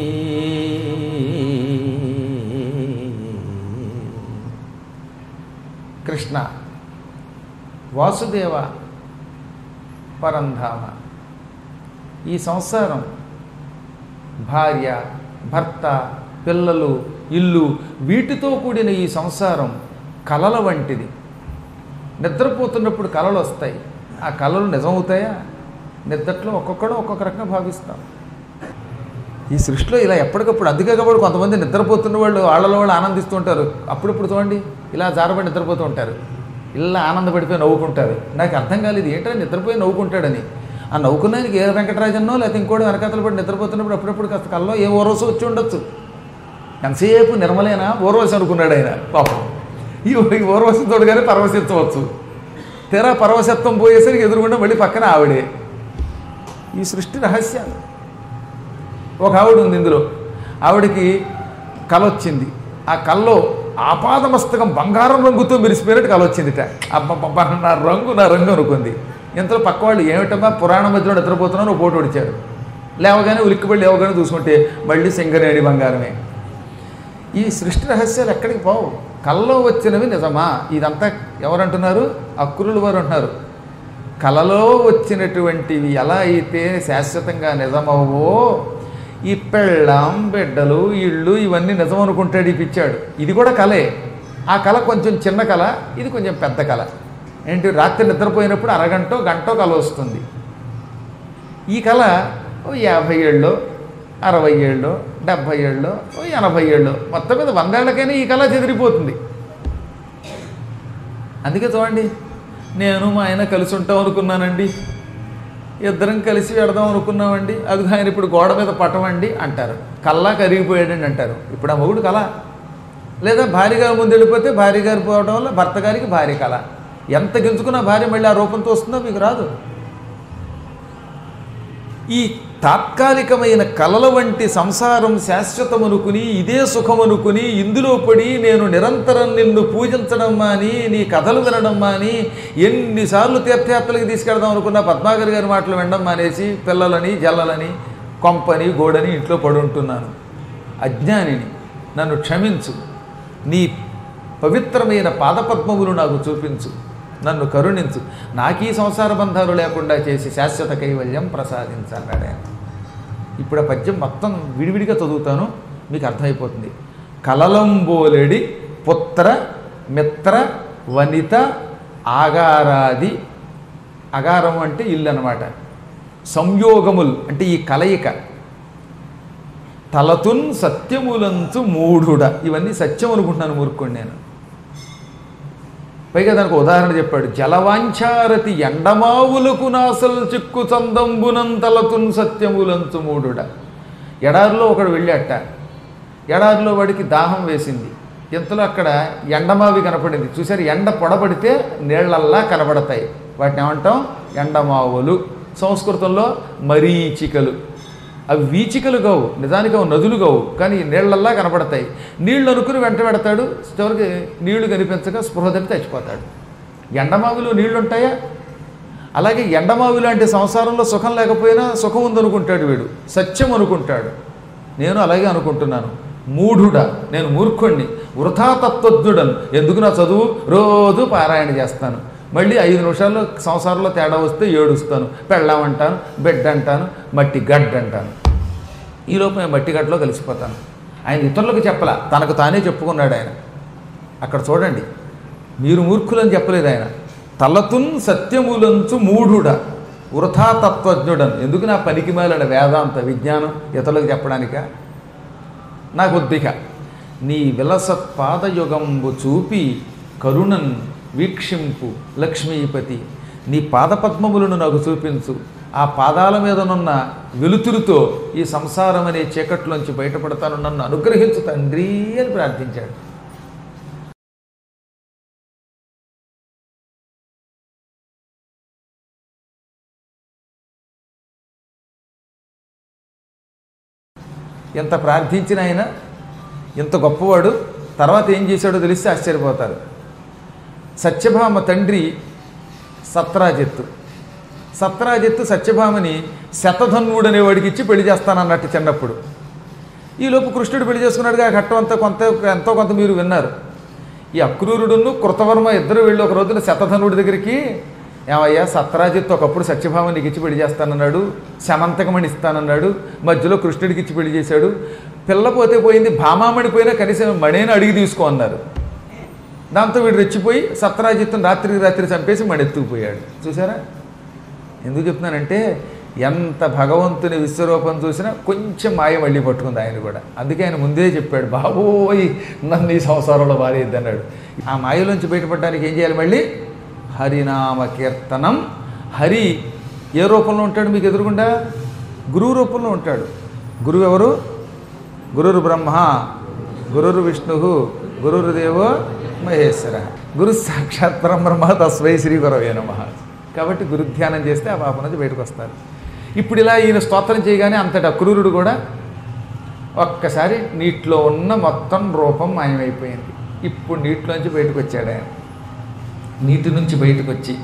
కృష్ణ వాసుదేవ పరంధామ ఈ సంసారం భార్య భర్త పిల్లలు ఇల్లు వీటితో కూడిన ఈ సంసారం కలల వంటిది నిద్రపోతున్నప్పుడు కలలు వస్తాయి ఆ కలలు నిజమవుతాయా నిద్రలో ఒక్కొక్కడు ఒక్కొక్క రకంగా భావిస్తాం ఈ సృష్టిలో ఇలా ఎప్పటికప్పుడు అందుకే కాబట్టి కొంతమంది నిద్రపోతున్న వాళ్ళు వాళ్ళలో వాళ్ళు ఆనందిస్తూ ఉంటారు అప్పుడప్పుడు చూడండి ఇలా జారబడి నిద్రపోతూ ఉంటారు ఇలా ఆనందపడిపోయి నవ్వుకుంటారు నాకు అర్థం కాలేదు ఏంటో నిద్రపోయి నవ్వుకుంటాడని ఆ నవ్వుకున్నానికి ఏ వెంకటరాజన్నో లేకపోతే ఇంకోటి వెనకాతలు పడి నిద్రపోతున్నప్పుడు అప్పుడప్పుడు కాస్త కల్లో ఏ ఓరోసు వచ్చి ఉండొచ్చు ఎంతసేపు నిర్మలేనా ఓర్వశి అనుకున్నాడు ఆయన పాపం ఈ ఈ ఓర్వశి తోడుగానే పరవశించవచ్చు తీరా పరవశత్వం పోయేసరికి ఎదురుగుండా మళ్ళీ పక్కన ఆవిడే ఈ సృష్టి రహస్యాలు ఒక ఆవిడ ఉంది ఇందులో ఆవిడకి కల వచ్చింది ఆ కల్లో ఆపాదమస్తకం బంగారం రంగుతో మెరిసిపోయినట్టు కల వచ్చిందిట అబ్బబ్బబ్బ నా రంగు నా రంగు అనుకుంది ఇంతలో పక్క వాళ్ళు ఏమిటమ్మా పురాణ మధ్యలో నిద్రపోతున్నాను ఓ పోటు ఒడిచారు లేవగానే ఉలిక్కిపడి లేవగానే చూసుకుంటే మళ్ళీ సింగరేణి బంగారమే ఈ సృష్టి రహస్యాలు ఎక్కడికి పోవు కల్లో వచ్చినవి నిజమా ఇదంతా ఎవరంటున్నారు అక్రులు వారు అంటున్నారు కలలో వచ్చినటువంటివి ఎలా అయితే శాశ్వతంగా నిజమవో ఈ పెళ్ళాం బిడ్డలు ఇళ్ళు ఇవన్నీ నిజం అనుకుంటాడు ఈ పిచ్చాడు ఇది కూడా కలే ఆ కళ కొంచెం చిన్న కళ ఇది కొంచెం పెద్ద కళ ఏంటి రాత్రి నిద్రపోయినప్పుడు అరగంటో గంటో కళ వస్తుంది ఈ కళ ఓ యాభై ఏళ్ళు అరవై ఏళ్ళు డెబ్భై ఏళ్ళు ఓ ఎనభై ఏళ్ళు మొత్తం మీద వందేళ్లకైనా ఈ కళ చెదిరిపోతుంది అందుకే చూడండి నేను మా ఆయన కలిసి ఉంటాం అనుకున్నానండి ఇద్దరం కలిసి వెడదాం అనుకున్నామండి అది ఆయన ఇప్పుడు గోడ మీద పట్టమండి అంటారు కల్లా కరిగిపోయాడండి అంటారు ఇప్పుడు ఆ మొగుడు కళ లేదా భార్య గారి ముందు వెళ్ళిపోతే భార్య గారు పోవడం వల్ల భర్త గారికి భార్య కళ ఎంత గెంచుకున్నా భార్య మళ్ళీ ఆ రూపంతో వస్తుందో మీకు రాదు ఈ తాత్కాలికమైన కలల వంటి సంసారం శాశ్వతమనుకుని ఇదే సుఖమనుకుని ఇందులో పడి నేను నిరంతరం నిన్ను పూజించడం మాని నీ కథలు వినడం మాని ఎన్నిసార్లు తీర్థయాత్రలకు తీసుకెళ్దాం అనుకున్న పద్మాగర్ గారి మాటలు వినడం మానేసి పిల్లలని జల్లలని కొంపని గోడని ఇంట్లో పడి ఉంటున్నాను అజ్ఞానిని నన్ను క్షమించు నీ పవిత్రమైన పాదపద్మములు నాకు చూపించు నన్ను కరుణించు నాకీ సంసార బంధాలు లేకుండా చేసి శాశ్వత కైవల్యం ప్రసాదించన్నాడు ఆయన ఇప్పుడు ఆ పద్యం మొత్తం విడివిడిగా చదువుతాను మీకు అర్థమైపోతుంది కలలంబోలెడి పుత్ర మిత్ర వనిత ఆగారాది అగారం అంటే ఇల్లు అనమాట సంయోగముల్ అంటే ఈ కలయిక తలతున్ సత్యములంచు మూఢుడ ఇవన్నీ సత్యం అనుకుంటున్నాను మూర్ఖుడు నేను పైగా దానికి ఉదాహరణ చెప్పాడు జలవాంఛారతి ఎండమావులకు నాసల్ చిక్కు చందంబునంతలతున్ సత్యములంచు మూఢుడ ఎడారిలో ఒకడు వెళ్ళాట ఎడారిలో వాడికి దాహం వేసింది ఇంతలో అక్కడ ఎండమావి కనపడింది చూసారు ఎండ పొడబడితే నీళ్లల్లా కనబడతాయి వాటిని ఏమంటాం ఎండమావులు సంస్కృతంలో మరీచికలు అవి వీచికలు కావు నిజానికి అవి నదులు కావు కానీ నీళ్లల్లా కనబడతాయి నీళ్లు అనుకుని వెంట పెడతాడు చివరికి నీళ్లు కనిపించక స్పృహ తప్పి చచ్చిపోతాడు ఎండమావిలో నీళ్లు ఉంటాయా అలాగే ఎండమావి లాంటి సంసారంలో సుఖం లేకపోయినా సుఖం ఉందనుకుంటాడు వీడు సత్యం అనుకుంటాడు నేను అలాగే అనుకుంటున్నాను మూఢుడా నేను మూర్ఖుణ్ణి వృథా తత్వజ్ఞుడను ఎందుకు నా చదువు రోజు పారాయణ చేస్తాను మళ్ళీ ఐదు నిమిషాల్లో సంసారంలో తేడా వస్తే ఏడుస్తాను పెళ్ళామంటాను బెడ్ అంటాను మట్టి గడ్డ అంటాను ఈలోపు నేను మట్టి గడ్డలో కలిసిపోతాను ఆయన ఇతరులకు చెప్పలా తనకు తానే చెప్పుకున్నాడు ఆయన అక్కడ చూడండి మీరు మూర్ఖులని చెప్పలేదు ఆయన తలతున్ సత్యములంచు మూఢుడ వృథా తత్వజ్ఞుడన్ ఎందుకు నా పనికిమాలిన వేదాంత విజ్ఞానం ఇతరులకు చెప్పడానిక నాకు ఉద్దిక నీ విలస పాదయుగంబు చూపి కరుణన్ వీక్షింపు లక్ష్మీపతి నీ పాదపద్మములను నాకు చూపించు ఆ పాదాల మీదనున్న వెలుతురుతో ఈ సంసారం అనే చీకట్లోంచి బయటపడతాను నన్ను అనుగ్రహించు తండ్రి అని ప్రార్థించాడు ఎంత ప్రార్థించిన ఆయన ఎంత గొప్పవాడు తర్వాత ఏం చేశాడో తెలిస్తే ఆశ్చర్యపోతారు సత్యభామ తండ్రి సత్రాజిత్తు సత్రాజిత్తు సత్యభామని శతధన్వుడు అనేవాడికి ఇచ్చి పెళ్లి చేస్తానన్నట్టు చిన్నప్పుడు ఈలోపు కృష్ణుడు పెళ్లి చేసుకున్నాడుగా ఆ ఘట్టం అంతా కొంత ఎంతో కొంత మీరు విన్నారు ఈ అక్రూరుడును కృతవర్మ ఇద్దరు వెళ్ళి ఒక రోజున శతధనుడి దగ్గరికి ఏమయ్యా సత్రాజిత్ ఒకప్పుడు సత్యభామ నీకు ఇచ్చి పెళ్లి చేస్తానన్నాడు శమంతకమణి ఇస్తానన్నాడు మధ్యలో కృష్ణుడికి ఇచ్చి పెళ్లి చేశాడు పిల్ల పోతే పోయింది భామామణి పోయినా కనీసం మణిని అడిగి తీసుకో అన్నారు దాంతో వీడు రెచ్చిపోయి సత్రాజిత్తును రాత్రికి రాత్రి చంపేసి మణెత్తుకుపోయాడు చూసారా ఎందుకు చెప్తున్నానంటే ఎంత భగవంతుని విశ్వరూపం చూసినా కొంచెం మాయ మళ్ళీ పట్టుకుంది ఆయన కూడా అందుకే ఆయన ముందే చెప్పాడు బాబోయ్ నన్ను ఈ సంసారంలో మారేద్ది అన్నాడు ఆ మాయలోంచి బయటపడడానికి ఏం చేయాలి మళ్ళీ హరినామ కీర్తనం హరి ఏ రూపంలో ఉంటాడు మీకు ఎదురుగుండా గురువు రూపంలో ఉంటాడు గురువు ఎవరు గురురు బ్రహ్మ గురురు విష్ణు గురుర్దేవో మహేశ్వర గురు సాక్షాత్ పరబ్రహ్మ తస్వై శ్రీ గురవే నమ కాబట్టి గురుధ్యానం చేస్తే ఆ పాప నుంచి బయటకు వస్తారు ఇప్పుడు ఇలా ఈయన స్తోత్రం చేయగానే అంతటి అక్రూరుడు కూడా ఒక్కసారి నీటిలో ఉన్న మొత్తం రూపం మాయమైపోయింది ఇప్పుడు నీటిలోంచి బయటకు వచ్చాడు ఆయన నీటి నుంచి బయటకు వచ్చి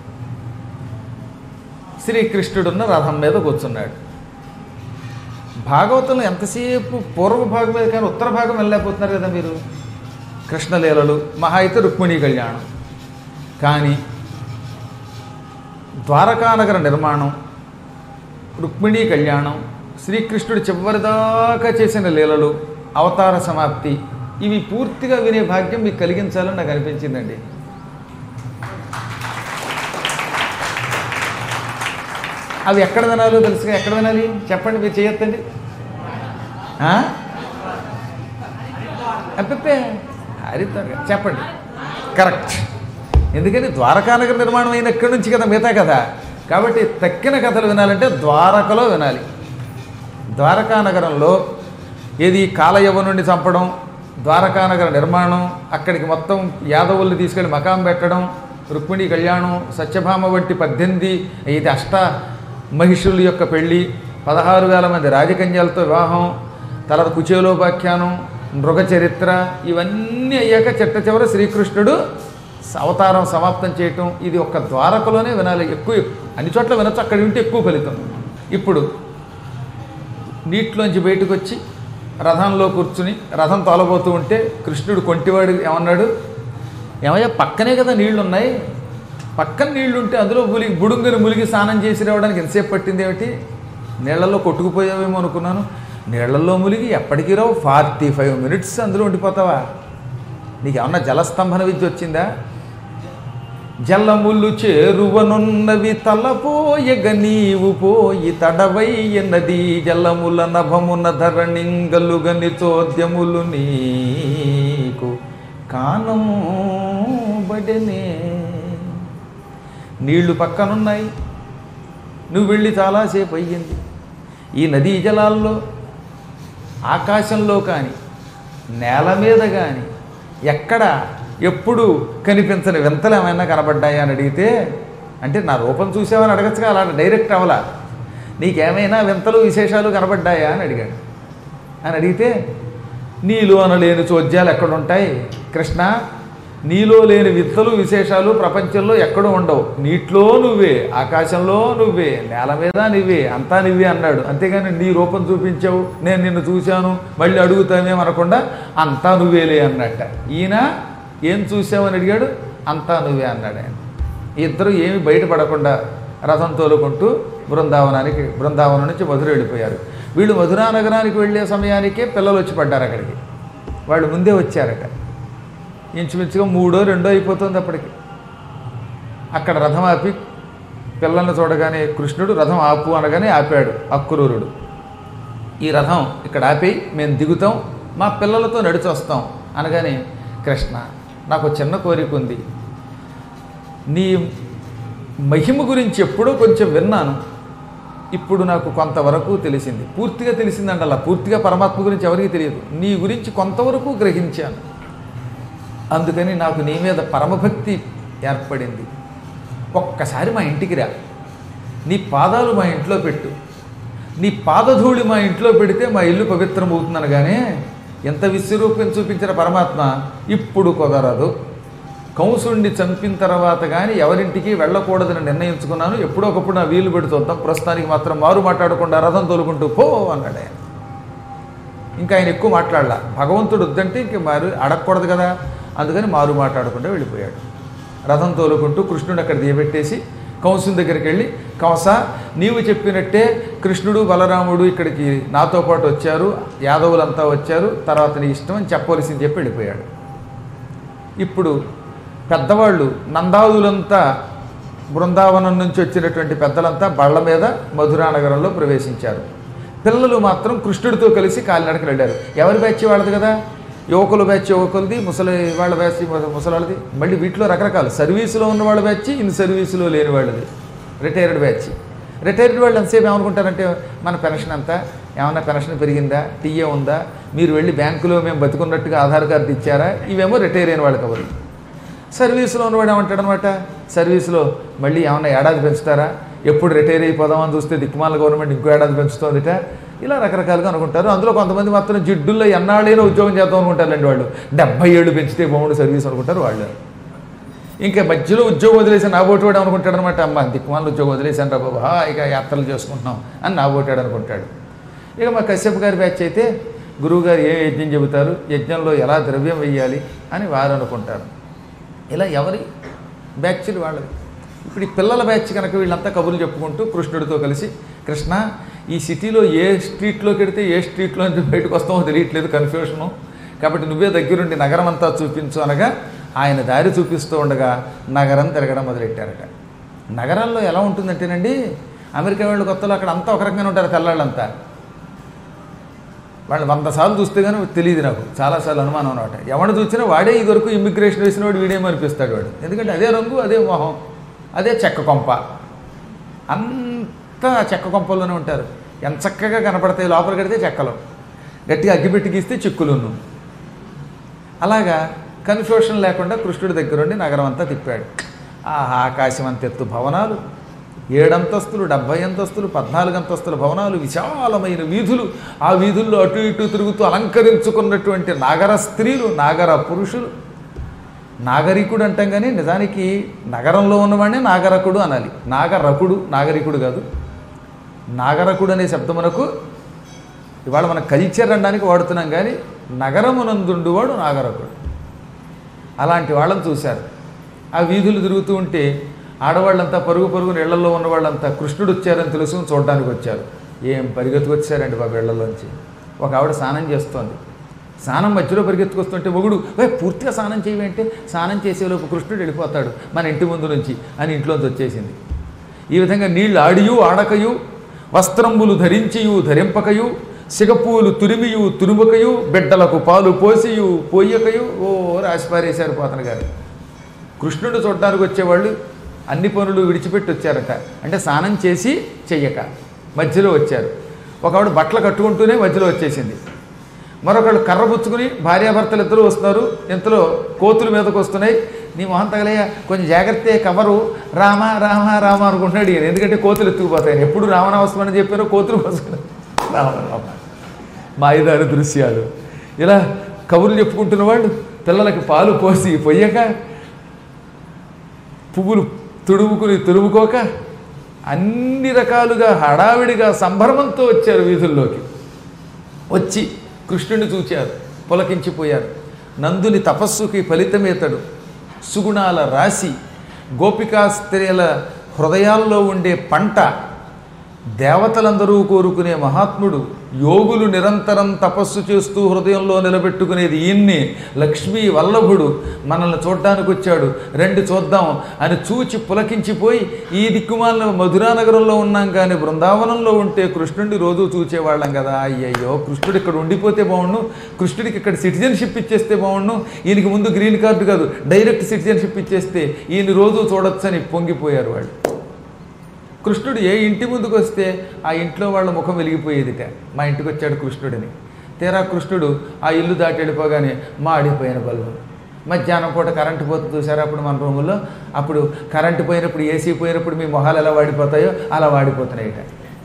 శ్రీకృష్ణుడున్న రథం మీద కూర్చున్నాడు భాగవతంలో ఎంతసేపు పూర్వ భాగం మీద కానీ ఉత్తర భాగం వెళ్ళలేకపోతున్నారు కదా మీరు కృష్ణలీలలు మహా అయితే రుక్మిణీ కళ్యాణం కానీ ద్వారకానగర నిర్మాణం రుక్మిణీ కళ్యాణం శ్రీకృష్ణుడు చివరిదాకా చేసిన లీలలు అవతార సమాప్తి ఇవి పూర్తిగా వినే భాగ్యం మీకు కలిగించాలని నాకు అనిపించిందండి అవి ఎక్కడ వినాలో తెలుసుగా ఎక్కడ వినాలి చెప్పండి మీరు చేయొద్దండి అబ్బే హరిద్వార్ చెప్పండి కరెక్ట్ ఎందుకని ద్వారకానగర నిర్మాణం అయిన ఎక్కడి నుంచి కదా మిగతా కథ కాబట్టి తక్కిన కథలు వినాలంటే ద్వారకలో వినాలి ద్వారకానగరంలో ఏది కాలయవనుండి చంపడం ద్వారకానగర నిర్మాణం అక్కడికి మొత్తం యాదవుల్ని తీసుకెళ్ళి మకాం పెట్టడం రుక్మిణి కళ్యాణం సత్యభామ వంటి పద్దెనిమిది ఇది అష్ట మహిషుల యొక్క పెళ్ళి పదహారు వేల మంది రాజకన్యలతో వివాహం తర్వాత కుచేలోపాఖ్యానం మృగ చరిత్ర ఇవన్నీ అయ్యాక చిట్ట చివర శ్రీకృష్ణుడు అవతారం సమాప్తం చేయటం ఇది ఒక్క ద్వారకలోనే వినాలి ఎక్కువ అన్ని చోట్ల వినొచ్చు అక్కడ వింటే ఎక్కువ ఫలితం ఇప్పుడు నీటిలోంచి బయటకు వచ్చి రథంలో కూర్చుని రథం తోలబోతూ ఉంటే కృష్ణుడు కొంటివాడు ఏమన్నాడు ఏమయ్యా పక్కనే కదా నీళ్లు ఉన్నాయి పక్కన నీళ్లు ఉంటే అందులో ములిగి బుడుంగని ములిగి స్నానం చేసి రావడానికి ఎంతసేపు పట్టింది ఏమిటి నీళ్లలో కొట్టుకుపోయావేమో అనుకున్నాను నీళ్లలో ములిగి ఎప్పటికీ రావు ఫార్టీ ఫైవ్ మినిట్స్ అందులో ఉండిపోతావా నీకు ఏమన్నా జలస్తంభన విద్య వచ్చిందా జలములు చేరువనున్నవి తలపోయగ నీవు పోయి తడవయ్య నది జలముల నభమున ధరణింగలుగని చోద్యములు నీకు కానము బడనే నీళ్లు పక్కనున్నాయి నువ్వు వెళ్ళి చాలాసేపు అయ్యింది ఈ నదీ జలాల్లో ఆకాశంలో కానీ నేల మీద కానీ ఎక్కడ ఎప్పుడు కనిపించని వింతలు ఏమైనా కనబడ్డాయా అని అడిగితే అంటే నా రూపం చూసావని అడగచ్చుగా అలా డైరెక్ట్ అవలా నీకేమైనా వింతలు విశేషాలు కనబడ్డాయా అని అడిగాడు అని అడిగితే నీలో అనలేని చోద్యాలు ఎక్కడుంటాయి కృష్ణ నీలో లేని వింతలు విశేషాలు ప్రపంచంలో ఎక్కడూ ఉండవు నీటిలో నువ్వే ఆకాశంలో నువ్వే నేల మీద నువ్వే అంతా నువ్వే అన్నాడు అంతేగాని నీ రూపం చూపించావు నేను నిన్ను చూశాను మళ్ళీ అడుగుతామేం అనకుండా అంతా నువ్వేలే అన్నట్ట ఈయన ఏం చూసావని అడిగాడు అంతా నువ్వే అన్నాడు ఆయన ఇద్దరు ఏమి బయటపడకుండా రథం తోలుకుంటూ బృందావనానికి బృందావనం నుంచి మధుర వెళ్ళిపోయారు వీళ్ళు మధురా నగరానికి వెళ్ళే సమయానికే పిల్లలు వచ్చి పడ్డారు అక్కడికి వాళ్ళు ముందే వచ్చారట ఇంచుమించుగా మూడో రెండో అయిపోతుంది అప్పటికి అక్కడ రథం ఆపి పిల్లల్ని చూడగానే కృష్ణుడు రథం ఆపు అనగానే ఆపాడు అక్రూరుడు ఈ రథం ఇక్కడ ఆపి మేము దిగుతాం మా పిల్లలతో నడిచి వస్తాం అనగానే కృష్ణ నాకు చిన్న కోరిక ఉంది నీ మహిమ గురించి ఎప్పుడో కొంచెం విన్నాను ఇప్పుడు నాకు కొంతవరకు తెలిసింది పూర్తిగా తెలిసిందండి అలా పూర్తిగా పరమాత్మ గురించి ఎవరికీ తెలియదు నీ గురించి కొంతవరకు గ్రహించాను అందుకని నాకు నీ మీద పరమభక్తి ఏర్పడింది ఒక్కసారి మా ఇంటికి రా నీ పాదాలు మా ఇంట్లో పెట్టు నీ పాదధూళి మా ఇంట్లో పెడితే మా ఇల్లు పవిత్రం అవుతుందనగానే ఎంత విశ్వరూపం చూపించిన పరమాత్మ ఇప్పుడు కుదరదు కంసుడిని చంపిన తర్వాత కానీ ఎవరింటికి వెళ్ళకూడదని నిర్ణయించుకున్నాను ఎప్పుడో ఒకప్పుడు నా వీలు పెడి చూద్దాం ప్రస్తుతానికి మాత్రం మారు మాట్లాడకుండా రథం తోలుకుంటూ పో అన్నాడు ఆయన ఇంకా ఆయన ఎక్కువ మాట్లాడలా భగవంతుడు వద్దంటే ఇంక మారు అడగకూడదు కదా అందుకని మారు మాట్లాడకుండా వెళ్ళిపోయాడు రథం తోలుకుంటూ కృష్ణుడు అక్కడ దిగబెట్టేసి కంసుని దగ్గరికి వెళ్ళి కంస నీవు చెప్పినట్టే కృష్ణుడు బలరాముడు ఇక్కడికి నాతో పాటు వచ్చారు యాదవులంతా వచ్చారు తర్వాత నీ ఇష్టం అని చెప్పవలసింది చెప్పి వెళ్ళిపోయాడు ఇప్పుడు పెద్దవాళ్ళు నందాదులంతా బృందావనం నుంచి వచ్చినటువంటి పెద్దలంతా బళ్ళ మీద మధురా నగరంలో ప్రవేశించారు పిల్లలు మాత్రం కృష్ణుడితో కలిసి కాలినడకలు వెళ్ళారు ఎవరి బ్యాచ్ వాళ్ళది కదా యువకుల బ్యాచ్ యువకులది ముసలి వాళ్ళ బ్యాచ్ ముసలి వాళ్ళది మళ్ళీ వీటిలో రకరకాలు సర్వీసులో ఉన్న వాళ్ళ బ్యాచ్ ఇన్ సర్వీసులో లేని వాళ్ళది రిటైర్డ్ బ్యాచ్ రిటైర్డ్ వాళ్ళు ఎంతసేపు ఏమనుకుంటారంటే మన పెన్షన్ అంతా ఏమన్నా పెన్షన్ పెరిగిందా టీఏ ఉందా మీరు వెళ్ళి బ్యాంకులో మేము బతుకున్నట్టుగా ఆధార్ కార్డు ఇచ్చారా ఇవేమో రిటైర్ అయిన వాళ్ళకి కబుర్లు సర్వీసులో ఉన్నవాడు ఏమంటాడు అనమాట సర్వీసులో మళ్ళీ ఏమన్నా ఏడాది పెంచుతారా ఎప్పుడు రిటైర్ అయిపోదామని చూస్తే దిక్కుమాల గవర్నమెంట్ ఇంకో ఏడాది పెంచుతోందిట ఇలా రకరకాలుగా అనుకుంటారు అందులో కొంతమంది మాత్రం జిడ్డుల్లో ఎన్నాళ్ళైనా ఉద్యోగం చేద్దాం అనుకుంటారండి వాళ్ళు డెబ్బై ఏళ్ళు పెంచితే బాగుండు సర్వీస్ అనుకుంటారు వాళ్ళు ఇంకా మధ్యలో ఉద్యోగం వదిలేసి నా ఓటు వాడు అనుకుంటాడు అనమాట అమ్మ దిక్కుమాల ఉద్యోగం వదిలేసాను రా బాబు ఇక యాత్రలు చేసుకుంటున్నాం అని నా ఓటాడు అనుకుంటాడు ఇక మా కశ్యప్ గారి బ్యాచ్ అయితే గురువుగారు ఏ యజ్ఞం చెబుతారు యజ్ఞంలో ఎలా ద్రవ్యం వెయ్యాలి అని వారు అనుకుంటారు ఇలా ఎవరి బ్యాచ్లు వాళ్ళది ఇప్పుడు ఈ పిల్లల బ్యాచ్ కనుక వీళ్ళంతా కబుర్లు చెప్పుకుంటూ కృష్ణుడితో కలిసి కృష్ణ ఈ సిటీలో ఏ స్ట్రీట్లోకి వెడితే ఏ స్ట్రీట్లో నుంచి బయటకు వస్తామో తెలియట్లేదు కన్ఫ్యూషను కాబట్టి నువ్వే దగ్గరుండి నగరం అంతా చూపించు అనగా ఆయన దారి చూపిస్తూ ఉండగా నగరం తిరగడం మొదలెట్టారట నగరాల్లో ఎలా ఉంటుందంటేనండి అమెరికా వాళ్ళు కొత్తలో అక్కడ అంతా ఒక రకంగానే ఉంటారు తెల్లాళ్ళంతా వాళ్ళు వంద సార్లు చూస్తే కానీ తెలియదు నాకు చాలాసార్లు అనుమానం అనమాట ఎవడు చూసినా వాడే ఇది వరకు ఇమ్మిగ్రేషన్ వేసిన వాడు వీడేమో అనిపిస్తాడు వాడు ఎందుకంటే అదే రంగు అదే మొహం అదే చెక్క కొంప అంతా చెక్క కొంపల్లోనే ఉంటారు ఎంత చక్కగా కనపడతాయి లోపల కడితే చెక్కలు గట్టిగా అగ్గిపెట్టి గీస్తే చిక్కులును అలాగా కన్ఫ్యూషన్ లేకుండా కృష్ణుడి దగ్గరుండి నగరం అంతా తిప్పాడు ఆ ఆకాశం అంత ఎత్తు భవనాలు ఏడంతస్తులు డెబ్భై అంతస్తులు పద్నాలుగు అంతస్తుల భవనాలు విశాలమైన వీధులు ఆ వీధుల్లో అటు ఇటు తిరుగుతూ అలంకరించుకున్నటువంటి నాగర స్త్రీలు నాగర పురుషులు నాగరికుడు అంటాం కానీ నిజానికి నగరంలో ఉన్నవాడినే నాగరకుడు అనాలి నాగరకుడు నాగరికుడు కాదు నాగరకుడు అనే శబ్దమునకు ఇవాళ మన కల్చర్ అనడానికి వాడుతున్నాం కానీ నగరమునందుండువాడు నాగరకుడు అలాంటి వాళ్ళని చూశారు ఆ వీధులు తిరుగుతూ ఉంటే ఆడవాళ్ళంతా పరుగు పరుగు నీళ్లలో ఉన్న వాళ్ళంతా కృష్ణుడు వచ్చారని తెలుసుకుని చూడడానికి వచ్చారు ఏం పరిగెత్తుకొచ్చారండి బాబు ఇళ్లలోంచి ఒక ఆవిడ స్నానం చేస్తోంది స్నానం మధ్యలో పరిగెత్తుకొస్తుంటే మొగుడు "ఏ, పూర్తిగా స్నానం చేయమంటే స్నానం చేసేలోపు కృష్ణుడు వెళ్ళిపోతాడు మన ఇంటి ముందు నుంచి అని ఇంట్లోంచి వచ్చేసింది ఈ విధంగా నీళ్లు ఆడియు ఆడకయు వస్త్రంబులు ధరించియు ధరింపకయు సిగపూలు తురిమియు తురుముకయు బిడ్డలకు పాలు పోసియు పోయకయు ఓ రాసి పారేశారు పోతన గారు కృష్ణుడు చూడడానికి వచ్చేవాళ్ళు అన్ని పనులు విడిచిపెట్టి వచ్చారట అంటే స్నానం చేసి చెయ్యక మధ్యలో వచ్చారు ఒకవిడ బట్టలు కట్టుకుంటూనే మధ్యలో వచ్చేసింది మరొకళ్ళు కర్ర పుచ్చుకుని భార్యాభర్తలు ఇద్దరు వస్తున్నారు ఇంతలో కోతుల మీదకు వస్తున్నాయి నీ మొహం తగలయ్య కొంచెం జాగ్రత్త కవరు రామ రామ రామ అనుకుంటున్నాడు ఈయన ఎందుకంటే కోతులు ఎత్తుకుపోతాయి ఎప్పుడు రామనావస్మరణ చెప్పారో కోతులు పోసుకున్నారు రామ రామ మాయదారి దృశ్యాలు ఇలా కబుర్లు చెప్పుకుంటున్న వాళ్ళు పిల్లలకి పాలు పోసి పొయ్యక పువ్వులు తుడుముకుని తుడుముకోక అన్ని రకాలుగా హడావిడిగా సంభ్రమంతో వచ్చారు వీధుల్లోకి వచ్చి కృష్ణుని చూచారు పులకించిపోయారు నందుని తపస్సుకి ఫలితమేతడు సుగుణాల రాశి గోపికా స్త్రీల హృదయాల్లో ఉండే పంట దేవతలందరూ కోరుకునే మహాత్ముడు యోగులు నిరంతరం తపస్సు చేస్తూ హృదయంలో నిలబెట్టుకునేది ఈయన్ని లక్ష్మీ వల్లభుడు మనల్ని చూడ్డానికి వచ్చాడు రెండు చూద్దాం అని చూచి పులకించిపోయి ఈ దిక్కుమాలిన మధురానగరంలో ఉన్నాం కానీ బృందావనంలో ఉంటే కృష్ణుడిని రోజు చూచేవాళ్ళం కదా అయ్యయ్యో కృష్ణుడు ఇక్కడ ఉండిపోతే బాగుండు కృష్ణుడికి ఇక్కడ సిటిజన్షిప్ ఇచ్చేస్తే బాగుండు ఈయనకి ముందు గ్రీన్ కార్డు కాదు డైరెక్ట్ సిటిజన్షిప్ ఇచ్చేస్తే ఈయన రోజు చూడొచ్చని పొంగిపోయారు వాళ్ళు కృష్ణుడు ఏ ఇంటి ముందుకు వస్తే ఆ ఇంట్లో వాళ్ళ ముఖం వెలిగిపోయేదిట మా ఇంటికి వచ్చాడు కృష్ణుడిని తీరా కృష్ణుడు ఆ ఇల్లు దాటి వెళ్ళిపోగానే మాడిపోయిన బల్బు మధ్యాహ్నం పూట కరెంటు పోతుంది చూసారా అప్పుడు మన రూముల్లో అప్పుడు కరెంటు పోయినప్పుడు ఏసీ పోయినప్పుడు మీ మొహాలు ఎలా వాడిపోతాయో అలా వాడిపోతున్నాయిట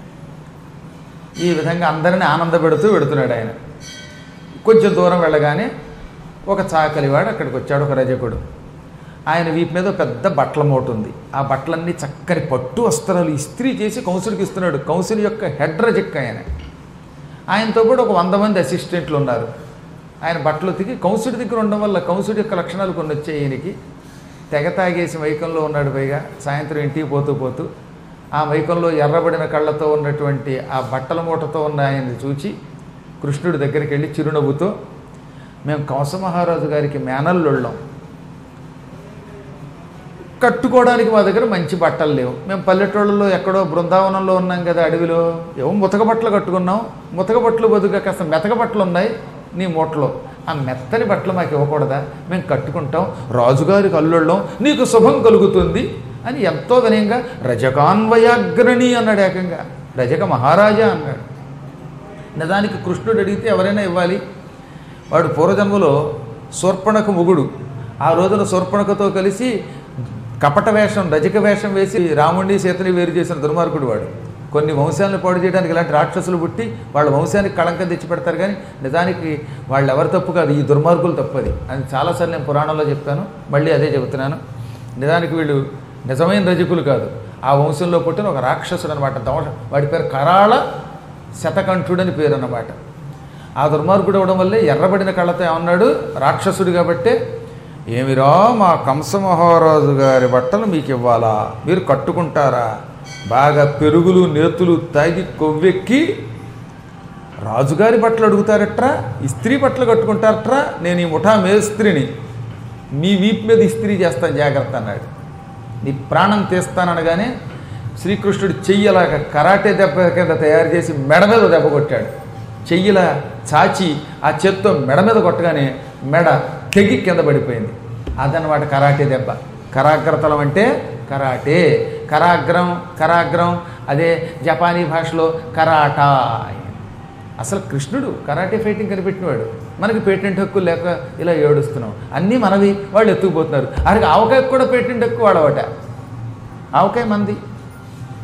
ఈ విధంగా అందరిని ఆనందపెడుతూ పెడుతున్నాడు ఆయన కొంచెం దూరం వెళ్ళగానే ఒక చాకలివాడు అక్కడికి వచ్చాడు ఒక రజకుడు ఆయన వీపు మీద ఒక పెద్ద బట్టల మూట ఉంది ఆ బట్టలన్నీ చక్కని పట్టు వస్త్రాలు ఇస్త్రీ చేసి కౌన్సిల్కి ఇస్తున్నాడు కౌన్సిల్ యొక్క హెడ్ రజక్ ఆయన ఆయనతో కూడా ఒక వంద మంది అసిస్టెంట్లు ఉన్నారు ఆయన బట్టలు తిగి కౌన్సిల్ దగ్గర ఉండడం వల్ల కౌన్సిల్ యొక్క లక్షణాలు కొన్ని వచ్చాయి ఈయనకి తెగ తాగేసి మైకంలో ఉన్నాడు పైగా సాయంత్రం ఇంటికి పోతూ పోతూ ఆ మైకంలో ఎర్రబడిన కళ్ళతో ఉన్నటువంటి ఆ బట్టల మూటతో ఉన్న ఆయన్ని చూచి కృష్ణుడి దగ్గరికి వెళ్ళి చిరునవ్వుతో మేము కంస మహారాజు గారికి మేనల్లుళ్ళం కట్టుకోవడానికి మా దగ్గర మంచి బట్టలు లేవు మేము పల్లెటూళ్ళలో ఎక్కడో బృందావనంలో ఉన్నాం కదా అడవిలో ఏవో ముతక బట్టలు కట్టుకున్నాం ముతక బట్టలు బదుగా కాస్త మెతక బట్టలు ఉన్నాయి నీ మూటలో ఆ మెత్తని బట్టలు మాకు ఇవ్వకూడదా మేము కట్టుకుంటాం రాజుగారికి అల్లుళ్ళం నీకు శుభం కలుగుతుంది అని ఎంతో వినయంగా రజకాన్వయాగ్రణి అన్నాడు ఏకంగా రజక మహారాజా అన్నాడు నిజానికి కృష్ణుడు అడిగితే ఎవరైనా ఇవ్వాలి వాడు పూర్వజన్మలో శూర్పణకు ముగుడు ఆ రోజున శూర్పణకతో కలిసి కపట వేషం రజక వేషం వేసి రాముడిని సీతని వేరు చేసిన దుర్మార్గుడు వాడు కొన్ని వంశాలను పాడు చేయడానికి ఇలాంటి రాక్షసులు పుట్టి వాళ్ళ వంశానికి కళంకం తెచ్చి పెడతారు కానీ నిజానికి వాళ్ళు ఎవరి తప్పు కాదు ఈ దుర్మార్గులు తప్పది అని చాలాసార్లు నేను పురాణంలో చెప్తాను మళ్ళీ అదే చెబుతున్నాను నిజానికి వీళ్ళు నిజమైన రజకులు కాదు ఆ వంశంలో పుట్టిన ఒక రాక్షసుడు అనమాట దోష వాడి పేరు కరాళ శతకంఠుడని పేరు అన్నమాట ఆ దుర్మార్గుడు అవడం వల్లే ఎర్రబడిన కళ్ళతో ఏమన్నాడు రాక్షసుడు కాబట్టే ఏమిరా మా కంస మహారాజు గారి బట్టలు మీకు ఇవ్వాలా మీరు కట్టుకుంటారా బాగా పెరుగులు నేతులు తాగి కొవ్వెక్కి రాజుగారి బట్టలు అడుగుతారట్రా ఇస్త్రీ బట్టలు కట్టుకుంటారట్రా నేను ఈ ముఠా మేస్త్రిని మీ వీపు మీద ఇస్త్రీ చేస్తాను జాగ్రత్త అన్నాడు నీ ప్రాణం తీస్తాననగానే శ్రీకృష్ణుడు చెయ్యలాగా కరాటే దెబ్బ కింద తయారు చేసి మెడ మీద దెబ్బ కొట్టాడు చెయ్యిలా చాచి ఆ చేత్తో మెడ మీద కొట్టగానే మెడ తెగి కింద పడిపోయింది అదనమాట కరాటే దెబ్బ కరాగ్రతలం అంటే కరాటే కరాగ్రం కరాగ్రం అదే జపానీ భాషలో కరాటా అసలు కృష్ణుడు కరాటే ఫైటింగ్ కనిపెట్టినవాడు మనకి పేటెంట్ హక్కు లేక ఇలా ఏడుస్తున్నాం అన్నీ మనవి వాళ్ళు ఎత్తుకుపోతున్నారు అరే ఆవకాయకు కూడా పేటెంట్ హక్కు వాడవట ఆవకాయ మంది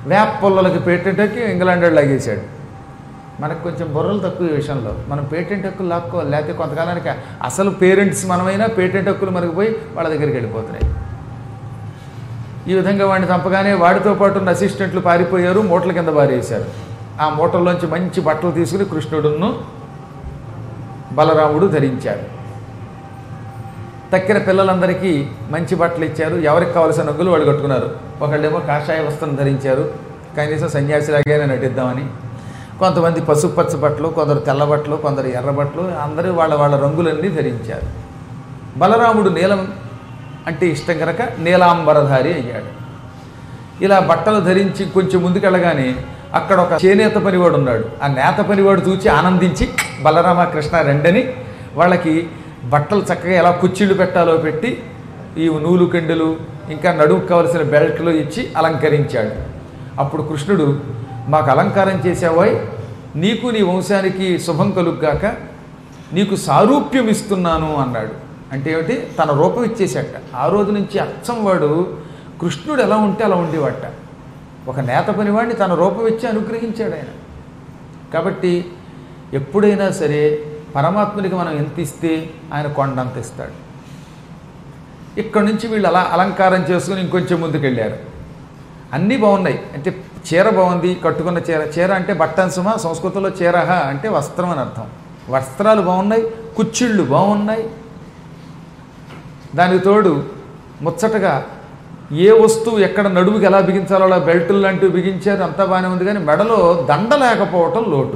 వేప పుల్లలకి పేటెంట్ ఎక్కి ఇంగ్లాండ్ వాడు లాగేశాడు మనకు కొంచెం బుర్రలు తక్కువ ఈ విషయంలో మనం పేటెంట్ హక్కులు లాక్కోవాలి లేకపోతే కొంతకాలానికి అసలు పేరెంట్స్ మనమైనా పేటెంట్ హక్కులు మనకు పోయి వాళ్ళ దగ్గరికి వెళ్ళిపోతున్నాయి ఈ విధంగా వాడిని చంపగానే వాడితో పాటు ఉన్న అసిస్టెంట్లు పారిపోయారు మూటల కింద పారేశారు ఆ మూటల్లోంచి మంచి బట్టలు తీసుకుని కృష్ణుడును బలరాముడు ధరించారు తక్కిన పిల్లలందరికీ మంచి బట్టలు ఇచ్చారు ఎవరికి కావలసిన రంగులు వాళ్ళు కట్టుకున్నారు ఒకళ్ళేమో కాషాయ వస్త్రం ధరించారు కనీసం సన్యాసిలాగానే నటిద్దామని కొంతమంది పసుపు పచ్చ బట్టలు కొందరు తెల్ల బట్టలు కొందరు ఎర్ర బట్టలు అందరూ వాళ్ళ వాళ్ళ రంగులన్నీ ధరించారు బలరాముడు నీలం అంటే ఇష్టం కనుక నీలాంబరధారి అయ్యాడు ఇలా బట్టలు ధరించి కొంచెం ముందుకెళ్ళగానే అక్కడ ఒక చేనేత పనివాడు ఉన్నాడు ఆ నేత పనివాడు చూచి ఆనందించి బలరామ కృష్ణ రెండని వాళ్ళకి బట్టలు చక్కగా ఎలా కుచ్చిళ్ళు పెట్టాలో పెట్టి ఈ నూలు కండెలు ఇంకా నడుముకు కావలసిన బెల్ట్లు ఇచ్చి అలంకరించాడు అప్పుడు కృష్ణుడు మాకు అలంకారం చేసావాయ్ నీకు నీ వంశానికి శుభం కలుగ్గాక నీకు సారూప్యం ఇస్తున్నాను అన్నాడు అంటే ఏమిటి తన రూపం ఇచ్చేసాట ఆ రోజు నుంచి అచ్చం వాడు కృష్ణుడు ఎలా ఉంటే అలా ఉండేవాట ఒక నేత పనివాడిని తన రూపం ఇచ్చి అనుగ్రహించాడు ఆయన కాబట్టి ఎప్పుడైనా సరే పరమాత్మునికి మనం ఎంత ఇస్తే ఆయన కొండంత ఇస్తాడు ఇక్కడ నుంచి వీళ్ళు అలా అలంకారం చేసుకుని ఇంకొంచెం ముందుకు వెళ్ళారు అన్నీ బాగున్నాయి అంటే చీర బాగుంది కట్టుకున్న చీర చీర అంటే బట్టంశమా సంస్కృతంలో చీరహ అంటే వస్త్రం అని అర్థం వస్త్రాలు బాగున్నాయి కుచ్చిళ్ళు బాగున్నాయి దానికి తోడు ముచ్చటగా ఏ వస్తువు ఎక్కడ నడుముకి ఎలా బిగించాలో అలా బెల్టులు లాంటివి బిగించారు అంతా బాగానే ఉంది కానీ మెడలో దండ లేకపోవటం లోటు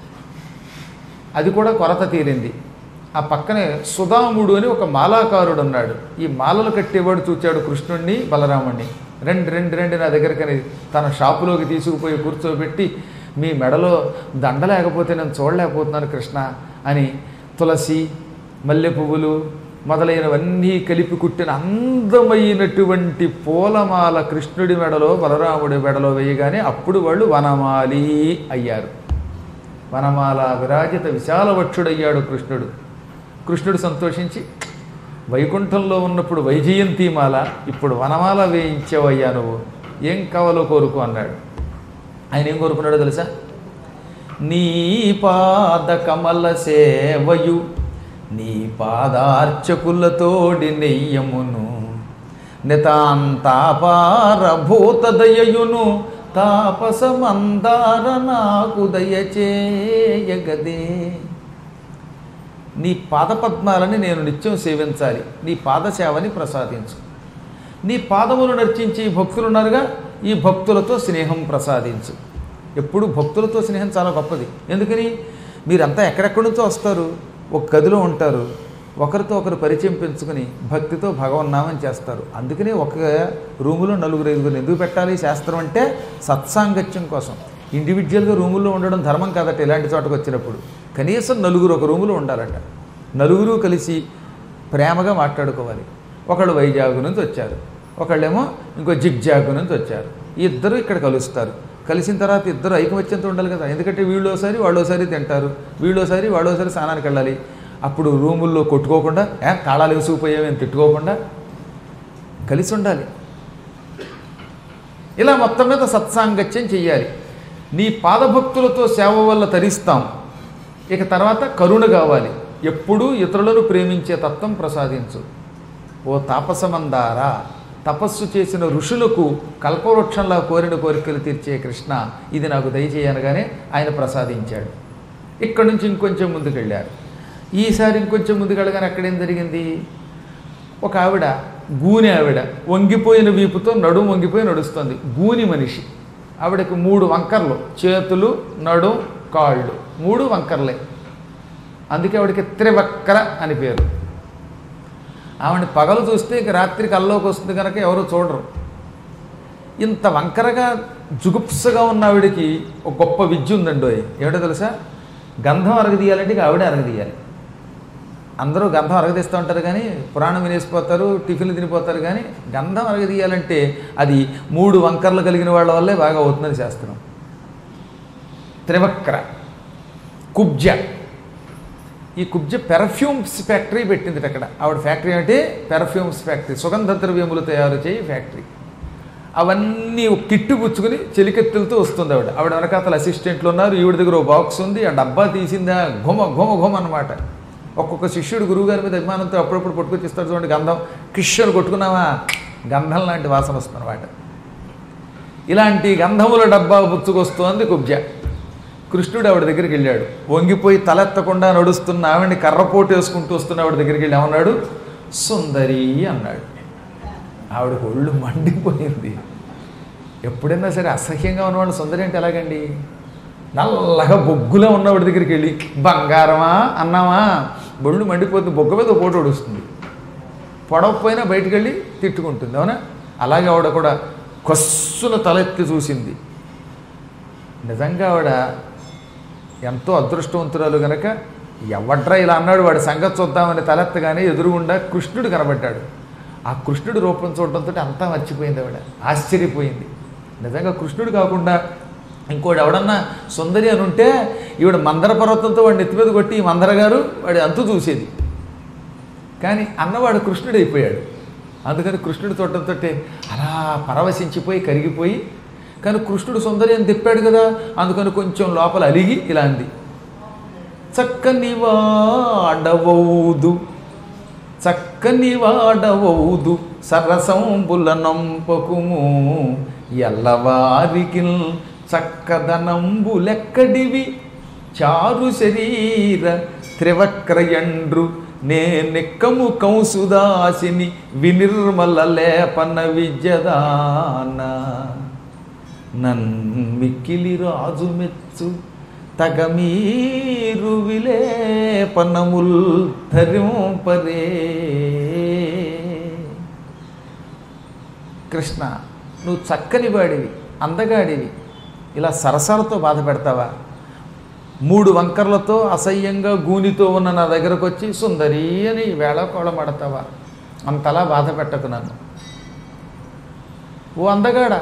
అది కూడా కొరత తీరింది ఆ పక్కనే సుధాముడు అని ఒక మాలాకారుడు ఉన్నాడు ఈ మాలలు కట్టేవాడు చూచాడు కృష్ణుణ్ణి బలరాముణ్ణి రెండు రెండు రెండు నా దగ్గరకని తన షాపులోకి తీసుకుపోయి కూర్చోబెట్టి మీ మెడలో దండ లేకపోతే నేను చూడలేకపోతున్నాను కృష్ణ అని తులసి మల్లె పువ్వులు మొదలైనవన్నీ కలిపి కుట్టిన అందమైనటువంటి పూలమాల కృష్ణుడి మెడలో బలరాముడి మెడలో వేయగానే అప్పుడు వాళ్ళు వనమాలి అయ్యారు వనమాల విరాజిత విశాలవక్షుడయ్యాడు కృష్ణుడు కృష్ణుడు సంతోషించి వైకుంఠంలో ఉన్నప్పుడు వైజయంతిమాల ఇప్పుడు వనమాల వేయించావయ్యా నువ్వు ఏం కావాలో కోరుకో అన్నాడు ఆయన ఏం కోరుకున్నాడో తెలుసా నీ పాద కమల సేవయు నీ పాదార్చకులతోడి నెయ్యమును నితాంతాపారభూతదయయును తాపసమందార నాకు దయచేయగదే నీ పాదపద్మాలని నేను నిత్యం సేవించాలి నీ పాదసేవని ప్రసాదించు నీ పాదములు నర్చించి ఈ భక్తులు ఉన్నారుగా ఈ భక్తులతో స్నేహం ప్రసాదించు ఎప్పుడు భక్తులతో స్నేహం చాలా గొప్పది ఎందుకని మీరంతా ఎక్కడెక్కడి నుంచో వస్తారు ఒక గదిలో ఉంటారు ఒకరితో ఒకరు పరిచయం పెంచుకుని భక్తితో భగవన్నామం చేస్తారు అందుకనే ఒక రూములో నలుగురు ఐదుగురు ఎందుకు పెట్టాలి శాస్త్రం అంటే సత్సాంగత్యం కోసం ఇండివిజువల్గా రూముల్లో ఉండడం ధర్మం కాదట ఇలాంటి చోటకు వచ్చినప్పుడు కనీసం నలుగురు ఒక రూములో ఉండాలట నలుగురు కలిసి ప్రేమగా మాట్లాడుకోవాలి ఒకళ్ళు వైజాగ్ నుంచి వచ్చారు ఒకళ్ళేమో ఇంకో జిగ్జాగ్ నుంచి వచ్చారు ఈ ఇద్దరు ఇక్కడ కలుస్తారు కలిసిన తర్వాత ఇద్దరు ఐకమత్యంతో ఉండాలి కదా ఎందుకంటే వీళ్ళోసారి వాళ్ళోసారి తింటారు వీళ్ళోసారి వాళ్ళోసారి స్నానానికి వెళ్ళాలి అప్పుడు రూముల్లో కొట్టుకోకుండా ఏ తాళాలు వేసుకుపోయామని తిట్టుకోకుండా కలిసి ఉండాలి ఇలా మొత్తం మీద సత్సాంగత్యం చెయ్యాలి నీ పాదభక్తులతో సేవ వల్ల తరిస్తాం ఇక తర్వాత కరుణ కావాలి ఎప్పుడూ ఇతరులను ప్రేమించే తత్వం ప్రసాదించు ఓ తాపసమందారా తపస్సు చేసిన ఋషులకు కల్పవృక్షంలా కోరిన కోరికలు తీర్చే కృష్ణ ఇది నాకు దయచేయనగానే ఆయన ప్రసాదించాడు ఇక్కడి నుంచి ఇంకొంచెం ముందుకెళ్ళారు ఈసారి ఇంకొంచెం ముందుకెళ్ళగానే అక్కడేం జరిగింది ఒక ఆవిడ గూని ఆవిడ వంగిపోయిన వీపుతో నడుము వంగిపోయి నడుస్తుంది గూని మనిషి ఆవిడకి మూడు వంకర్లు చేతులు నడు కాళ్ళు మూడు వంకర్లే అందుకే ఆవిడకి త్రివక్కర అని పేరు ఆవిడ పగలు చూస్తే ఇక రాత్రి కల్లోకి వస్తుంది కనుక ఎవరు చూడరు ఇంత వంకరగా జుగుప్సగా ఉన్న ఆవిడకి ఒక గొప్ప విద్య ఉందండి ఏమిటో తెలుసా గంధం అరగదీయాలంటే ఇక ఆవిడే అరగదీయాలి అందరూ గంధం అరగదీస్తూ ఉంటారు కానీ పురాణం వినేసిపోతారు టిఫిన్లు తినిపోతారు కానీ గంధం అరగదీయాలంటే అది మూడు వంకర్లు కలిగిన వాళ్ళ వల్లే బాగా అవుతుందని శాస్త్రం త్రివక్ర కుబ్జ ఈ కుబ్జ పెర్ఫ్యూమ్స్ ఫ్యాక్టరీ పెట్టింది అక్కడ ఆవిడ ఫ్యాక్టరీ అంటే పెర్ఫ్యూమ్స్ ఫ్యాక్టరీ సుగంధ ద్రవ్యములు తయారు చేయి ఫ్యాక్టరీ అవన్నీ ఒక కిట్టు పుచ్చుకుని చెలికెత్తులతో వస్తుంది ఆవిడ ఆవిడ వెనకాతల అసిస్టెంట్లు ఉన్నారు ఈవిడ దగ్గర ఒక బాక్స్ ఉంది ఆ డబ్బా తీసిందా ఘుమ ఘుమ ఘుమ అనమాట ఒక్కొక్క శిష్యుడు గురువుగారి మీద అభిమానంతో అప్పుడప్పుడు పట్టుకొచ్చి ఇస్తాడు చూడండి గంధం కిషోర్ కొట్టుకున్నావా గంధం లాంటి వాసన వస్తుంది అనమాట ఇలాంటి గంధముల డబ్బా పుచ్చుకొస్తోంది కుబ్జ కృష్ణుడు ఆవిడ దగ్గరికి వెళ్ళాడు వంగిపోయి తలెత్తకుండా నడుస్తున్న ఆవిడని కర్రపోటు వేసుకుంటూ వస్తున్న ఆవిడ దగ్గరికి వెళ్ళి ఏమన్నాడు సుందరి అన్నాడు ఆవిడకు ఒళ్ళు మండిపోయింది ఎప్పుడైనా సరే అసహ్యంగా ఉన్నవాడు సుందరి అంటే ఎలాగండి నల్లగా బొగ్గులో ఉన్నవాడి దగ్గరికి వెళ్ళి బంగారమా అన్నావా బొళ్ళు మండిపోతుంది బొగ్గ మీద పోటు ఒడుస్తుంది పొడవపోయినా బయటికి వెళ్ళి తిట్టుకుంటుంది అవునా అలాగే ఆవిడ కూడా కొస్సుల తలెత్తి చూసింది నిజంగా ఆవిడ ఎంతో అదృష్టవంతురాలు గనక ఎవడ్రా ఇలా అన్నాడు వాడి సంగతి చూద్దామని తలెత్తగానే ఎదురుగుండా కృష్ణుడు కనబడ్డాడు ఆ కృష్ణుడి రూపం చూడటంతో అంతా మర్చిపోయింది ఆవిడ ఆశ్చర్యపోయింది నిజంగా కృష్ణుడు కాకుండా ఇంకోటి ఎవడన్నా సుందరి అని ఉంటే ఈవిడ మందర పర్వతంతో వాడిని ఎత్తి మీద కొట్టి ఈ మందర గారు వాడి అంతు చూసేది కానీ అన్నవాడు కృష్ణుడు అయిపోయాడు అందుకని కృష్ణుడు చూడటంతో అలా పరవశించిపోయి కరిగిపోయి కానీ కృష్ణుడు సుందరి అని తిప్పాడు కదా అందుకని కొంచెం లోపల అలిగి ఇలా అంది చక్కని వాడవౌదు చక్కని వాడవౌదు సరసంబుల నంపకుము ఎల్లవారికి చక్కదనంబులెక్కడివి చారు శరీర త్రివక్రయండ్రు నేనెక్కము కంసుదాసిని వినిర్మల లేపన విద్యదాన నన్మిక్కిలి రాజు మెచ్చు తగమీరు విలేపనముల్ ధరింపరే కృష్ణ నువ్వు చక్కని వాడివి అందగాడివి ఇలా సరసలతో బాధ పెడతావా మూడు వంకర్లతో అసహ్యంగా గూనితో ఉన్న నా దగ్గరకు వచ్చి సుందరి అని వేళకోళం ఆడతావా అంతలా బాధ పెట్టకు నన్ను ఓ అందగాడా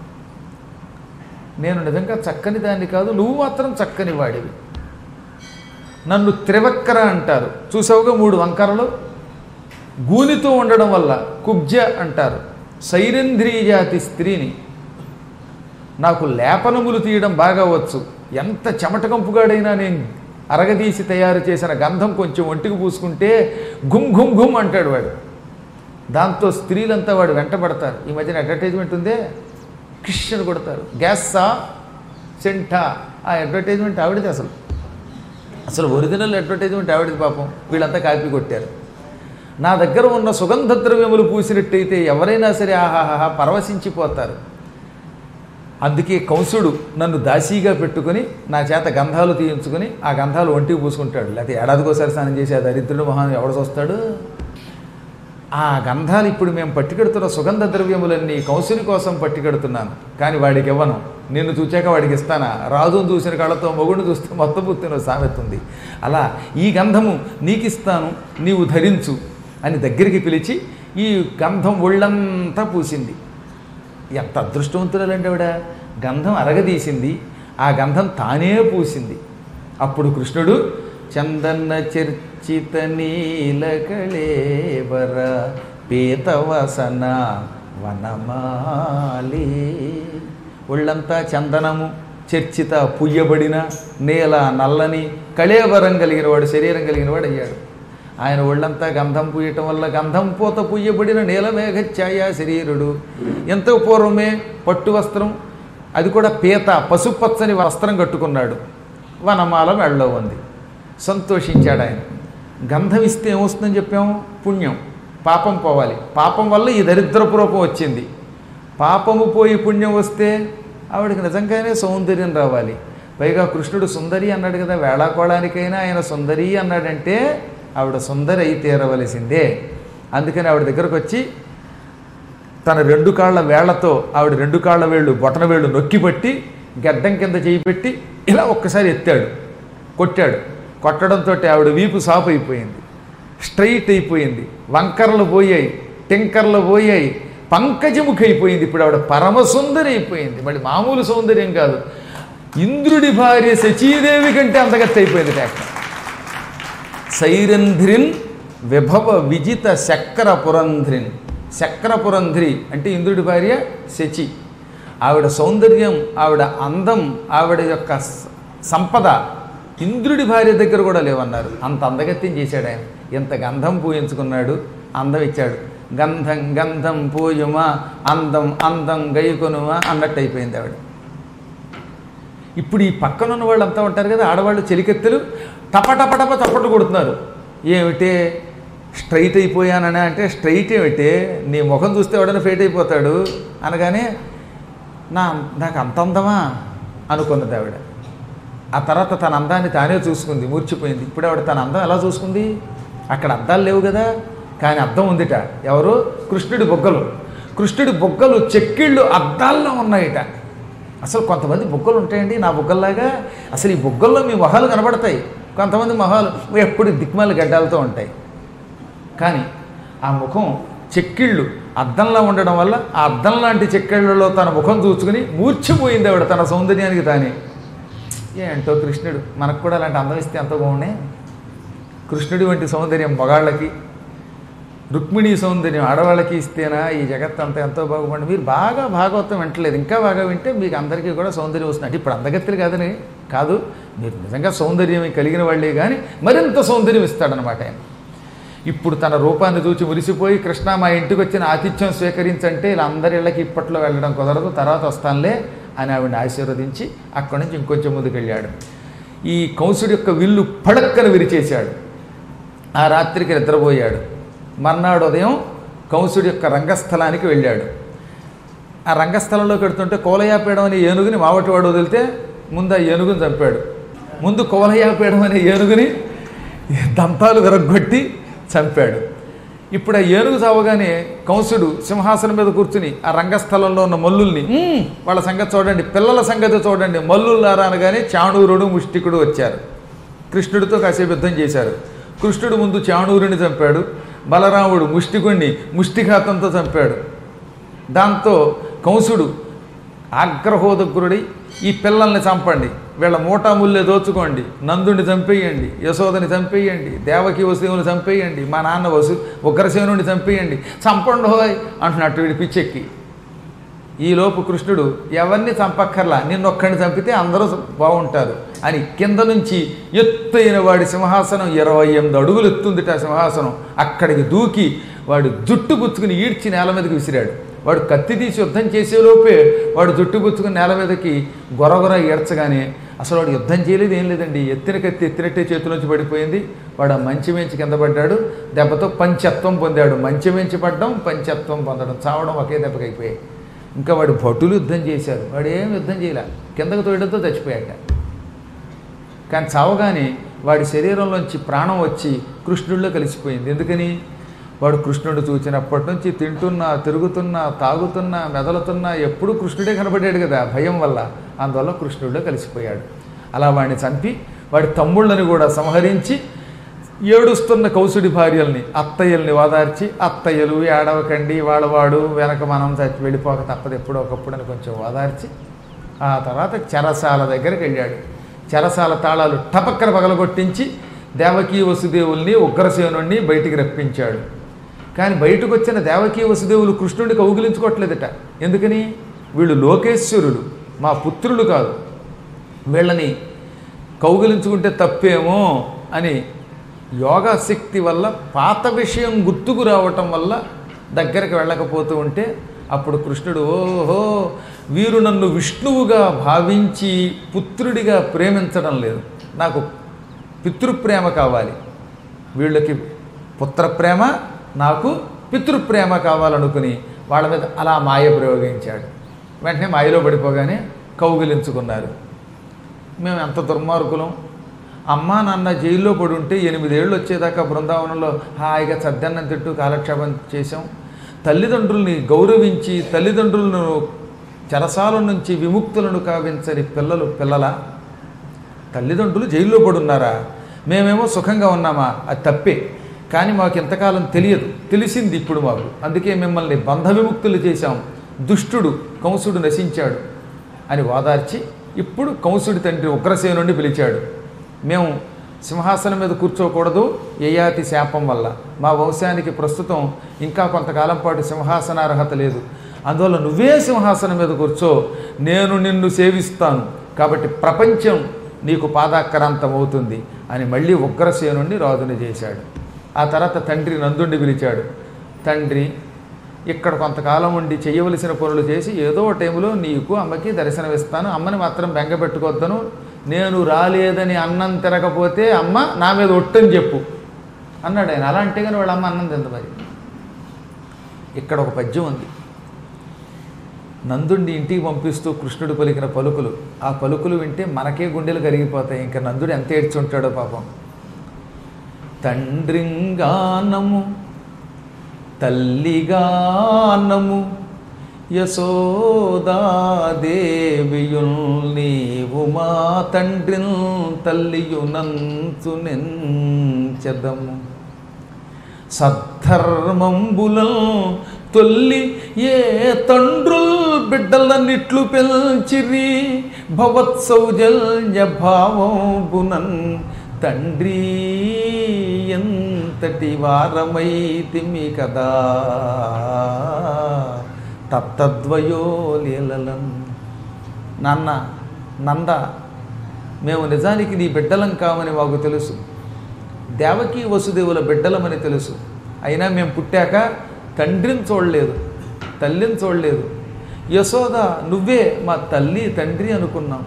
నేను నిజంగా చక్కని దాన్ని కాదు నువ్వు మాత్రం చక్కని వాడివి నన్ను త్రివక్కర అంటారు చూసావుగా మూడు వంకరలు గూనితో ఉండడం వల్ల కుబ్జ అంటారు సైరంధ్రీయ జాతి స్త్రీని నాకు లేపనములు తీయడం బాగా వచ్చు ఎంత చెమటకంపుగాడైనా నేను అరగదీసి తయారు చేసిన గంధం కొంచెం ఒంటికి పూసుకుంటే గుమ్ గుమ్ గుమ్ అంటాడు వాడు దాంతో స్త్రీలంతా వాడు వెంటబడతారు ఈ మధ్యన అడ్వర్టైజ్మెంట్ ఉందే కిషన్ కొడతారు గ్యాసా సెంటా ఆ అడ్వర్టైజ్మెంట్ ఆవిడది అసలు అసలు ఒరిజినల్ అడ్వర్టైజ్మెంట్ ఆవిడది పాపం వీళ్ళంతా కాపీ కొట్టారు నా దగ్గర ఉన్న సుగంధ ద్రవ్యములు పూసినట్టయితే ఎవరైనా సరే ఆహాహా పరవశించిపోతారు అందుకే కంసుడు నన్ను దాసీగా పెట్టుకుని నా చేత గంధాలు తీయించుకుని ఆ గంధాలు ఒంటికి పూసుకుంటాడు లేకపోతే ఏడాదికోసారి స్నానం చేసి ఆ దరిద్రుడు మహాన్ ఎవడు చూస్తాడు ఆ గంధాలు ఇప్పుడు మేము పట్టుకెడుతున్న సుగంధ ద్రవ్యములన్నీ కంసుని కోసం పట్టుకెడుతున్నాను కానీ వాడికి ఇవ్వను నిన్ను చూచాక వాడికి ఇస్తానా రాజును చూసిన కళ్ళతో మొగుడు చూస్తే మొత్తం పుత్తిన సామెత్తుంది అలా ఈ గంధము నీకు ఇస్తాను నీవు ధరించు అని దగ్గరికి పిలిచి ఈ గంధం ఒళ్ళంతా పూసింది ఎంత అదృష్టవంతురాలంటే ఆవిడ గంధం అరగదీసింది ఆ గంధం తానే పూసింది అప్పుడు కృష్ణుడు చందన్న చర్చిత నీలకళేవర పీతవసన వనమాలి ఒళ్ళంతా చందనము చర్చిత పుయ్యబడిన నేల నల్లని కళేవరం కలిగిన వాడు శరీరం కలిగిన వాడు అయ్యాడు ఆయన ఒళ్ళంతా గంధం పూయటం వల్ల గంధం పూత పుయ్యబడిన నీలమేఘ ఛాయ శరీరుడు ఎంతో పూర్వమే పట్టు వస్త్రం అది కూడా పీత పసుపచ్చని వస్త్రం కట్టుకున్నాడు వనమాల మెళ్ళలో ఉంది సంతోషించాడు ఆయన గంధం ఇస్తే ఏమొస్తుందని చెప్పాము పుణ్యం పాపం పోవాలి పాపం వల్ల ఈ దరిద్రపు రూపం వచ్చింది పాపము పోయి పుణ్యం వస్తే ఆవిడకి నిజంగానే సౌందర్యం రావాలి పైగా కృష్ణుడు సుందరి అన్నాడు కదా వేళాకోళానికైనా ఆయన సుందరి అన్నాడంటే ఆవిడ సుందరి అయి తీరవలసిందే అందుకని ఆవిడ దగ్గరకు వచ్చి తన రెండు కాళ్ళ వేళ్లతో ఆవిడ రెండు కాళ్ళ వేళ్ళు బొటన వేళ్ళు నొక్కిపట్టి గడ్డం కింద చేయి పెట్టి ఇలా ఒక్కసారి ఎత్తాడు కొట్టాడు కొట్టడంతో ఆవిడ వీపు సాపు అయిపోయింది స్ట్రైట్ అయిపోయింది వంకరలు పోయాయి టింకర్లు పోయాయి పంకజముఖి అయిపోయింది ఇప్పుడు ఆవిడ పరమ సుందరి అయిపోయింది మళ్ళీ మామూలు సౌందర్యం కాదు ఇంద్రుడి భార్య శచీదేవి కంటే అంతగత్తి అయిపోయింది టేక సైరంధ్రిన్ విభవ విజిత శక్కర పురంధ్రిన్ చక్రపురంధ్రి అంటే ఇంద్రుడి భార్య శచి ఆవిడ సౌందర్యం ఆవిడ అందం ఆవిడ యొక్క స- సంపద ఇంద్రుడి భార్య దగ్గర కూడా లేవన్నారు అంత అందగత్యం చేశాడు ఆయన ఇంత గంధం పూయించుకున్నాడు అందం ఇచ్చాడు గంధం గంధం పూయుమా అందం అందం గైకొనుమా అన్నట్టు అయిపోయింది ఆవిడ ఇప్పుడు ఈ పక్కన ఉన్న వాళ్ళు అంతా ఉంటారు కదా ఆడవాళ్ళు చెలికెత్తెలు టప టప టప చప్పట్లు కొడుతున్నారు ఏమిటే స్ట్రైట్ అయిపోయానని అంటే స్ట్రైట్ ఏమిటే నీ ముఖం చూస్తే ఎవడైనా ఫేట్ అయిపోతాడు అనగానే నా నాకు అంత అందమా అనుకున్నది ఆవిడ ఆ తర్వాత తన అందాన్ని తానే చూసుకుంది మూర్చిపోయింది ఇప్పుడు ఆవిడ తన అందం ఎలా చూసుకుంది అక్కడ అద్దాలు లేవు కదా కానీ అద్దం ఉందిట ఎవరు కృష్ణుడి బొగ్గలు కృష్ణుడి బొగ్గలు చెక్కిళ్ళు అద్దాల్లో ఉన్నాయిట అసలు కొంతమంది బొగ్గలు ఉంటాయండి నా బొగ్గల్లాగా అసలు ఈ బొగ్గల్లో మీ మొహాలు కనబడతాయి కొంతమంది మొహాలు ఎప్పుడు దిక్మాల గడ్డాలతో ఉంటాయి కానీ ఆ ముఖం చెక్కిళ్ళు అద్దంలా ఉండడం వల్ల ఆ అద్దం లాంటి చెక్కిళ్ళలో తన ముఖం చూచుకుని మూర్చిపోయింది ఆవిడ తన సౌందర్యానికి తానే ఏంటో కృష్ణుడు మనకు కూడా అలాంటి అందం ఇస్తే ఎంతో బాగున్నాయి కృష్ణుడి వంటి సౌందర్యం మగాళ్ళకి రుక్మిణీ సౌందర్యం ఆడవాళ్ళకి ఇస్తేనా ఈ జగత్ అంతా ఎంతో బాగుపడి మీరు బాగా భాగవతం వింటలేదు ఇంకా బాగా వింటే మీకు అందరికీ కూడా సౌందర్యం వస్తుంది అంటే ఇప్పుడు అందగత్తులు కాదని కాదు మీరు నిజంగా సౌందర్యం కలిగిన వాళ్ళే కానీ మరింత సౌందర్యం ఇస్తాడనమాట ఆయన ఇప్పుడు తన రూపాన్ని చూచి మురిసిపోయి కృష్ణ మా ఇంటికి వచ్చిన ఆతిథ్యం స్వీకరించంటే ఇలా అందరి ఇళ్ళకి ఇప్పట్లో వెళ్ళడం కుదరదు తర్వాత వస్తానులే అని ఆవిడని ఆశీర్వదించి అక్కడి నుంచి ఇంకొంచెం ముందుకు వెళ్ళాడు ఈ కంసుడి యొక్క విల్లు పడక్కన విరిచేశాడు ఆ రాత్రికి నిద్రపోయాడు మర్నాడు ఉదయం కంసుడి యొక్క రంగస్థలానికి వెళ్ళాడు ఆ రంగస్థలంలోకి వెడుతుంటే కోలయాపీడం అనే ఏనుగుని మావటివాడు వదిలితే ముందు ఆ ఏనుగుని చంపాడు ముందు కోలయాపీడం అనే ఏనుగుని దంతాలు విరగొట్టి చంపాడు ఇప్పుడు ఆ ఏనుగు చావగానే కంసుడు సింహాసనం మీద కూర్చుని ఆ రంగస్థలంలో ఉన్న మల్లుల్ని "మ్మ్, వాళ్ళ సంగతి చూడండి పిల్లల సంగతి చూడండి మల్లుల్లారా అనగానే చాణూరుడు ముష్టికుడు వచ్చారు కృష్ణుడితో కాసేపు యుద్ధం చేశారు కృష్ణుడు ముందు చాణూరుని చంపాడు బలరాముడు ముష్టికుణ్ణి ముష్టిఘాతంతో చంపాడు దాంతో కంసుడు ఆగ్రహోదగ్రుడై ఈ పిల్లల్ని చంపండి వీళ్ళ మూటాముల్లే దోచుకోండి నందుని చంపేయండి యశోదని చంపేయండి దేవకి వసుదేవుని చంపేయండి మా నాన్న వసు ఉగ్రసేనుని చంపేయండి చంపండి హోయ్ అంటున్నట్టు వీడి పిచ్చెక్కి ఈలోపు కృష్ణుడు ఎవరిని చంపక్కర్లా నిన్నొక్కడిని చంపితే అందరూ బాగుంటారు అని కింద నుంచి ఎత్తైన వాడి సింహాసనం ఇరవై ఎనిమిది అడుగులు ఎత్తుందిట ఆ సింహాసనం అక్కడికి దూకి వాడు జుట్టు పుచ్చుకుని ఈడ్చి నేల మీదకి విసిరాడు వాడు కత్తి తీసి యుద్ధం చేసేలోపే వాడు జుట్టు పుచ్చుకుని నేల మీదకి గొరగొర ఏడ్చగానే అసలు వాడు యుద్ధం చేయలేదు ఏం లేదండి ఎత్తిన కత్తి ఎత్తినట్టే చేతిలోంచి పడిపోయింది వాడు ఆ మంచి మెంచి కింద పడ్డాడు దెబ్బతో పంచత్వం పొందాడు మంచి మెంచి పడ్డం పంచత్వం పొందడం చావడం ఒకే దెబ్బకి అయిపోయాయి ఇంకా వాడు భటులు యుద్ధం చేశారు వాడు ఏం యుద్ధం చేయలే కిందకు తోయడంతో చచ్చిపోయాట కానీ చావగానే వాడి శరీరంలోంచి ప్రాణం వచ్చి కృష్ణుడిలో కలిసిపోయింది ఎందుకని వాడు కృష్ణుడు చూసినప్పటి నుంచి తింటున్నా తిరుగుతున్నా తాగుతున్నా మెదలుతున్నా ఎప్పుడూ కృష్ణుడే కనబడ్డాడు కదా భయం వల్ల అందువల్ల కృష్ణుడిలో కలిసిపోయాడు అలా వాడిని చంపి వాడి తమ్ముళ్ళని కూడా సంహరించి ఏడుస్తున్న కౌసుడి భార్యల్ని అత్తయ్యల్ని ఓదార్చి అత్తయ్యలు ఏడవకండి వాళ్ళవాడు వెనక మనం చచ్చి వెళ్ళిపోక తప్పదు ఎప్పుడో ఒకప్పుడు అని కొంచెం ఓదార్చి ఆ తర్వాత చెరసాల దగ్గరికి వెళ్ళాడు చెరసాల తాళాలు టపక్కన పగలగొట్టించి దేవకీ వసుదేవుల్ని ఉగ్రసేనుణ్ణి బయటికి రప్పించాడు కానీ బయటకు వచ్చిన దేవకీ వసుదేవులు కృష్ణుడిని కౌగిలించుకోవట్లేదట ఎందుకని వీళ్ళు లోకేశ్వరులు మా పుత్రులు కాదు వీళ్ళని కౌగిలించుకుంటే తప్పేమో అని యోగశక్తి వల్ల పాత విషయం గుర్తుకు రావటం వల్ల దగ్గరికి వెళ్ళకపోతూ ఉంటే అప్పుడు కృష్ణుడు ఓహో వీరు నన్ను విష్ణువుగా భావించి పుత్రుడిగా ప్రేమించడం లేదు నాకు పితృప్రేమ కావాలి వీళ్ళకి పుత్రప్రేమ నాకు పితృప్రేమ కావాలనుకుని వాళ్ళ మీద అలా మాయ ప్రయోగించాడు వెంటనే మాయలో పడిపోగానే కౌగిలించుకున్నారు మేము ఎంత దుర్మార్గులం అమ్మా నాన్న జైల్లో పడి ఉంటే ఎనిమిదేళ్ళు వచ్చేదాకా బృందావనంలో హాయిగా సద్దన్నం తిట్టు కాలక్షేపం చేశాం తల్లిదండ్రుల్ని గౌరవించి తల్లిదండ్రులను చెరసాల నుంచి విముక్తులను కావించని పిల్లలు పిల్లల తల్లిదండ్రులు జైల్లో పడి ఉన్నారా మేమేమో సుఖంగా ఉన్నామా అది తప్పే కానీ మాకు ఇంతకాలం తెలియదు తెలిసింది ఇప్పుడు మాకు అందుకే మిమ్మల్ని బంధ విముక్తులు చేశాం దుష్టుడు కంసుడు నశించాడు అని వాదార్చి ఇప్పుడు కంసుడి తండ్రి ఉగ్రసేనుడిని పిలిచాడు మేము సింహాసనం మీద కూర్చోకూడదు యయాతి శాపం వల్ల మా వంశానికి ప్రస్తుతం ఇంకా కొంతకాలం పాటు సింహాసనార్హత లేదు అందువల్ల నువ్వే సింహాసనం మీద కూర్చో నేను నిన్ను సేవిస్తాను కాబట్టి ప్రపంచం నీకు పాదాక్రాంతం అవుతుంది అని మళ్ళీ ఉగ్రసేనుణ్ణి రాజుని చేశాడు ఆ తర్వాత తండ్రి నందుండి పిలిచాడు తండ్రి ఇక్కడ కొంతకాలం ఉండి చేయవలసిన పనులు చేసి ఏదో ఒక టైంలో నీకు అమ్మకి దర్శనమిస్తాను అమ్మని మాత్రం బెంగ పెట్టుకోవద్దను నేను రాలేదని అన్నం తిరగపోతే అమ్మ నా మీద ఒట్టని చెప్పు అన్నాడు ఆయన అలా అంటే కానీ వాళ్ళ అమ్మ అన్నం తింది మరి ఇక్కడ ఒక పద్యం ఉంది నందుడిని ఇంటికి పంపిస్తూ కృష్ణుడు పలికిన పలుకులు ఆ పలుకులు వింటే మనకే గుండెలు కరిగిపోతాయి ఇంకా నందుడు ఎంత ఏడ్చుంటాడో పాపం తండ్రింగానము తల్లిగానము యశోదాదేవియుల్ నీవు మా తండ్రిన్ తల్లియునంచు నెంచెదము సద్ధర్మంబులం తొల్లి ఏ తండ్రుల్ బిడ్డలన్నిట్లు పెంచిరి భవత్సౌజల్య భావంబునన్ తండ్రి ఎంతటి వారమైతిమి కదా తత్తద్వయో లీలలం నాన్న నంద మేము నిజానికి నీ బిడ్డలం కామని మాకు తెలుసు దేవకి వసుదేవుల బిడ్డలమని తెలుసు అయినా మేము పుట్టాక తండ్రిని చూడలేదు తల్లిని చూడలేదు యశోద నువ్వే మా తల్లి తండ్రి అనుకున్నాం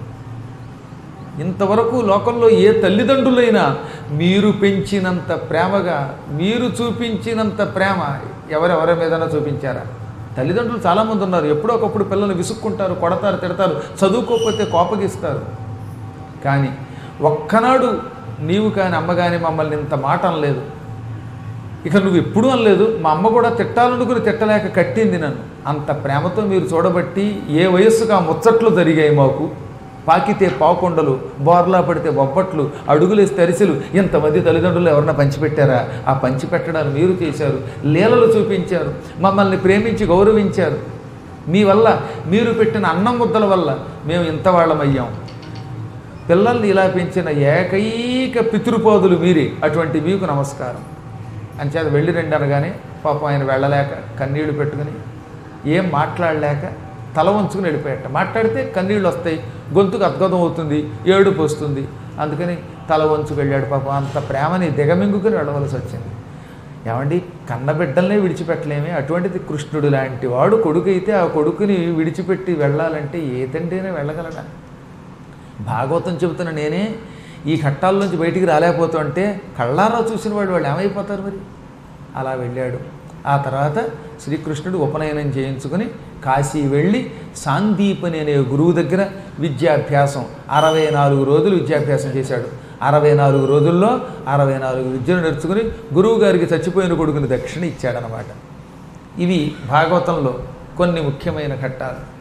ఇంతవరకు లోకంలో ఏ తల్లిదండ్రులైనా మీరు పెంచినంత ప్రేమగా మీరు చూపించినంత ప్రేమ ఎవరెవరి మీదైనా చూపించారా తల్లిదండ్రులు చాలామంది ఉన్నారు ఎప్పుడో ఒకప్పుడు పిల్లలు విసుక్కుంటారు కొడతారు తిడతారు చదువుకోకపోతే కోపగిస్తారు కానీ ఒక్కనాడు నీవు కానీ అమ్మ కానీ మమ్మల్ని ఇంత మాట అనలేదు ఇక నువ్వు ఎప్పుడూ అనలేదు మా అమ్మ కూడా తిట్టాలనుకుని తిట్టలేక కట్టింది నన్ను అంత ప్రేమతో మీరు చూడబట్టి ఏ వయస్సుకు ఆ ముచ్చట్లు జరిగాయి మాకు పాకితే పావుకొండలు బోర్లా పడితే బొబ్బట్లు అడుగులేసి తరిసెలు ఇంతమంది తల్లిదండ్రులు ఎవరన్నా పంచిపెట్టారా ఆ పంచిపెట్టడాలు మీరు చేశారు లీలలు చూపించారు మమ్మల్ని ప్రేమించి గౌరవించారు మీ వల్ల మీరు పెట్టిన అన్నం ముద్దల వల్ల మేము ఇంత వాళ్ళమయ్యాం పిల్లల్ని ఇలా పెంచిన ఏకైక పితృపోదులు మీరే అటువంటి మీకు నమస్కారం అంచేత వెళ్ళి రండి అనగానే పాపం ఆయన వెళ్ళలేక కన్నీళ్లు పెట్టుకుని ఏం మాట్లాడలేక తల వంచుకుని వెళ్ళిపోయాట మాట్లాడితే కన్నీళ్ళు వస్తాయి గొంతుకు అద్గతం అవుతుంది ఏడుపు వస్తుంది అందుకని తల వంచుకు వెళ్ళాడు పాపం అంత ప్రేమని దిగమింగుకుని వెళ్ళవలసి వచ్చింది ఏమండి కన్నబిడ్డల్నే విడిచిపెట్టలేమే అటువంటిది కృష్ణుడు లాంటి వాడు కొడుకు అయితే ఆ కొడుకుని విడిచిపెట్టి వెళ్ళాలంటే ఏ తండ్రైనా వెళ్ళగలడా భాగవతం చెబుతున్న నేనే ఈ ఘట్టాల్లోంచి బయటికి రాలేకపోతుంటే కళ్ళారా చూసిన వాడు వాళ్ళు ఏమైపోతారు మరి అలా వెళ్ళాడు ఆ తర్వాత శ్రీకృష్ణుడు ఉపనయనం చేయించుకుని కాశీ వెళ్ళి సాందీపని అనే గురువు దగ్గర విద్యాభ్యాసం అరవై నాలుగు రోజులు విద్యాభ్యాసం చేశాడు అరవై నాలుగు రోజుల్లో అరవై నాలుగు విద్యను నేర్చుకుని గురువు గారికి చచ్చిపోయిన కొడుకుని దక్షిణ ఇచ్చాడనమాట ఇవి భాగవతంలో కొన్ని ముఖ్యమైన ఘట్టాలు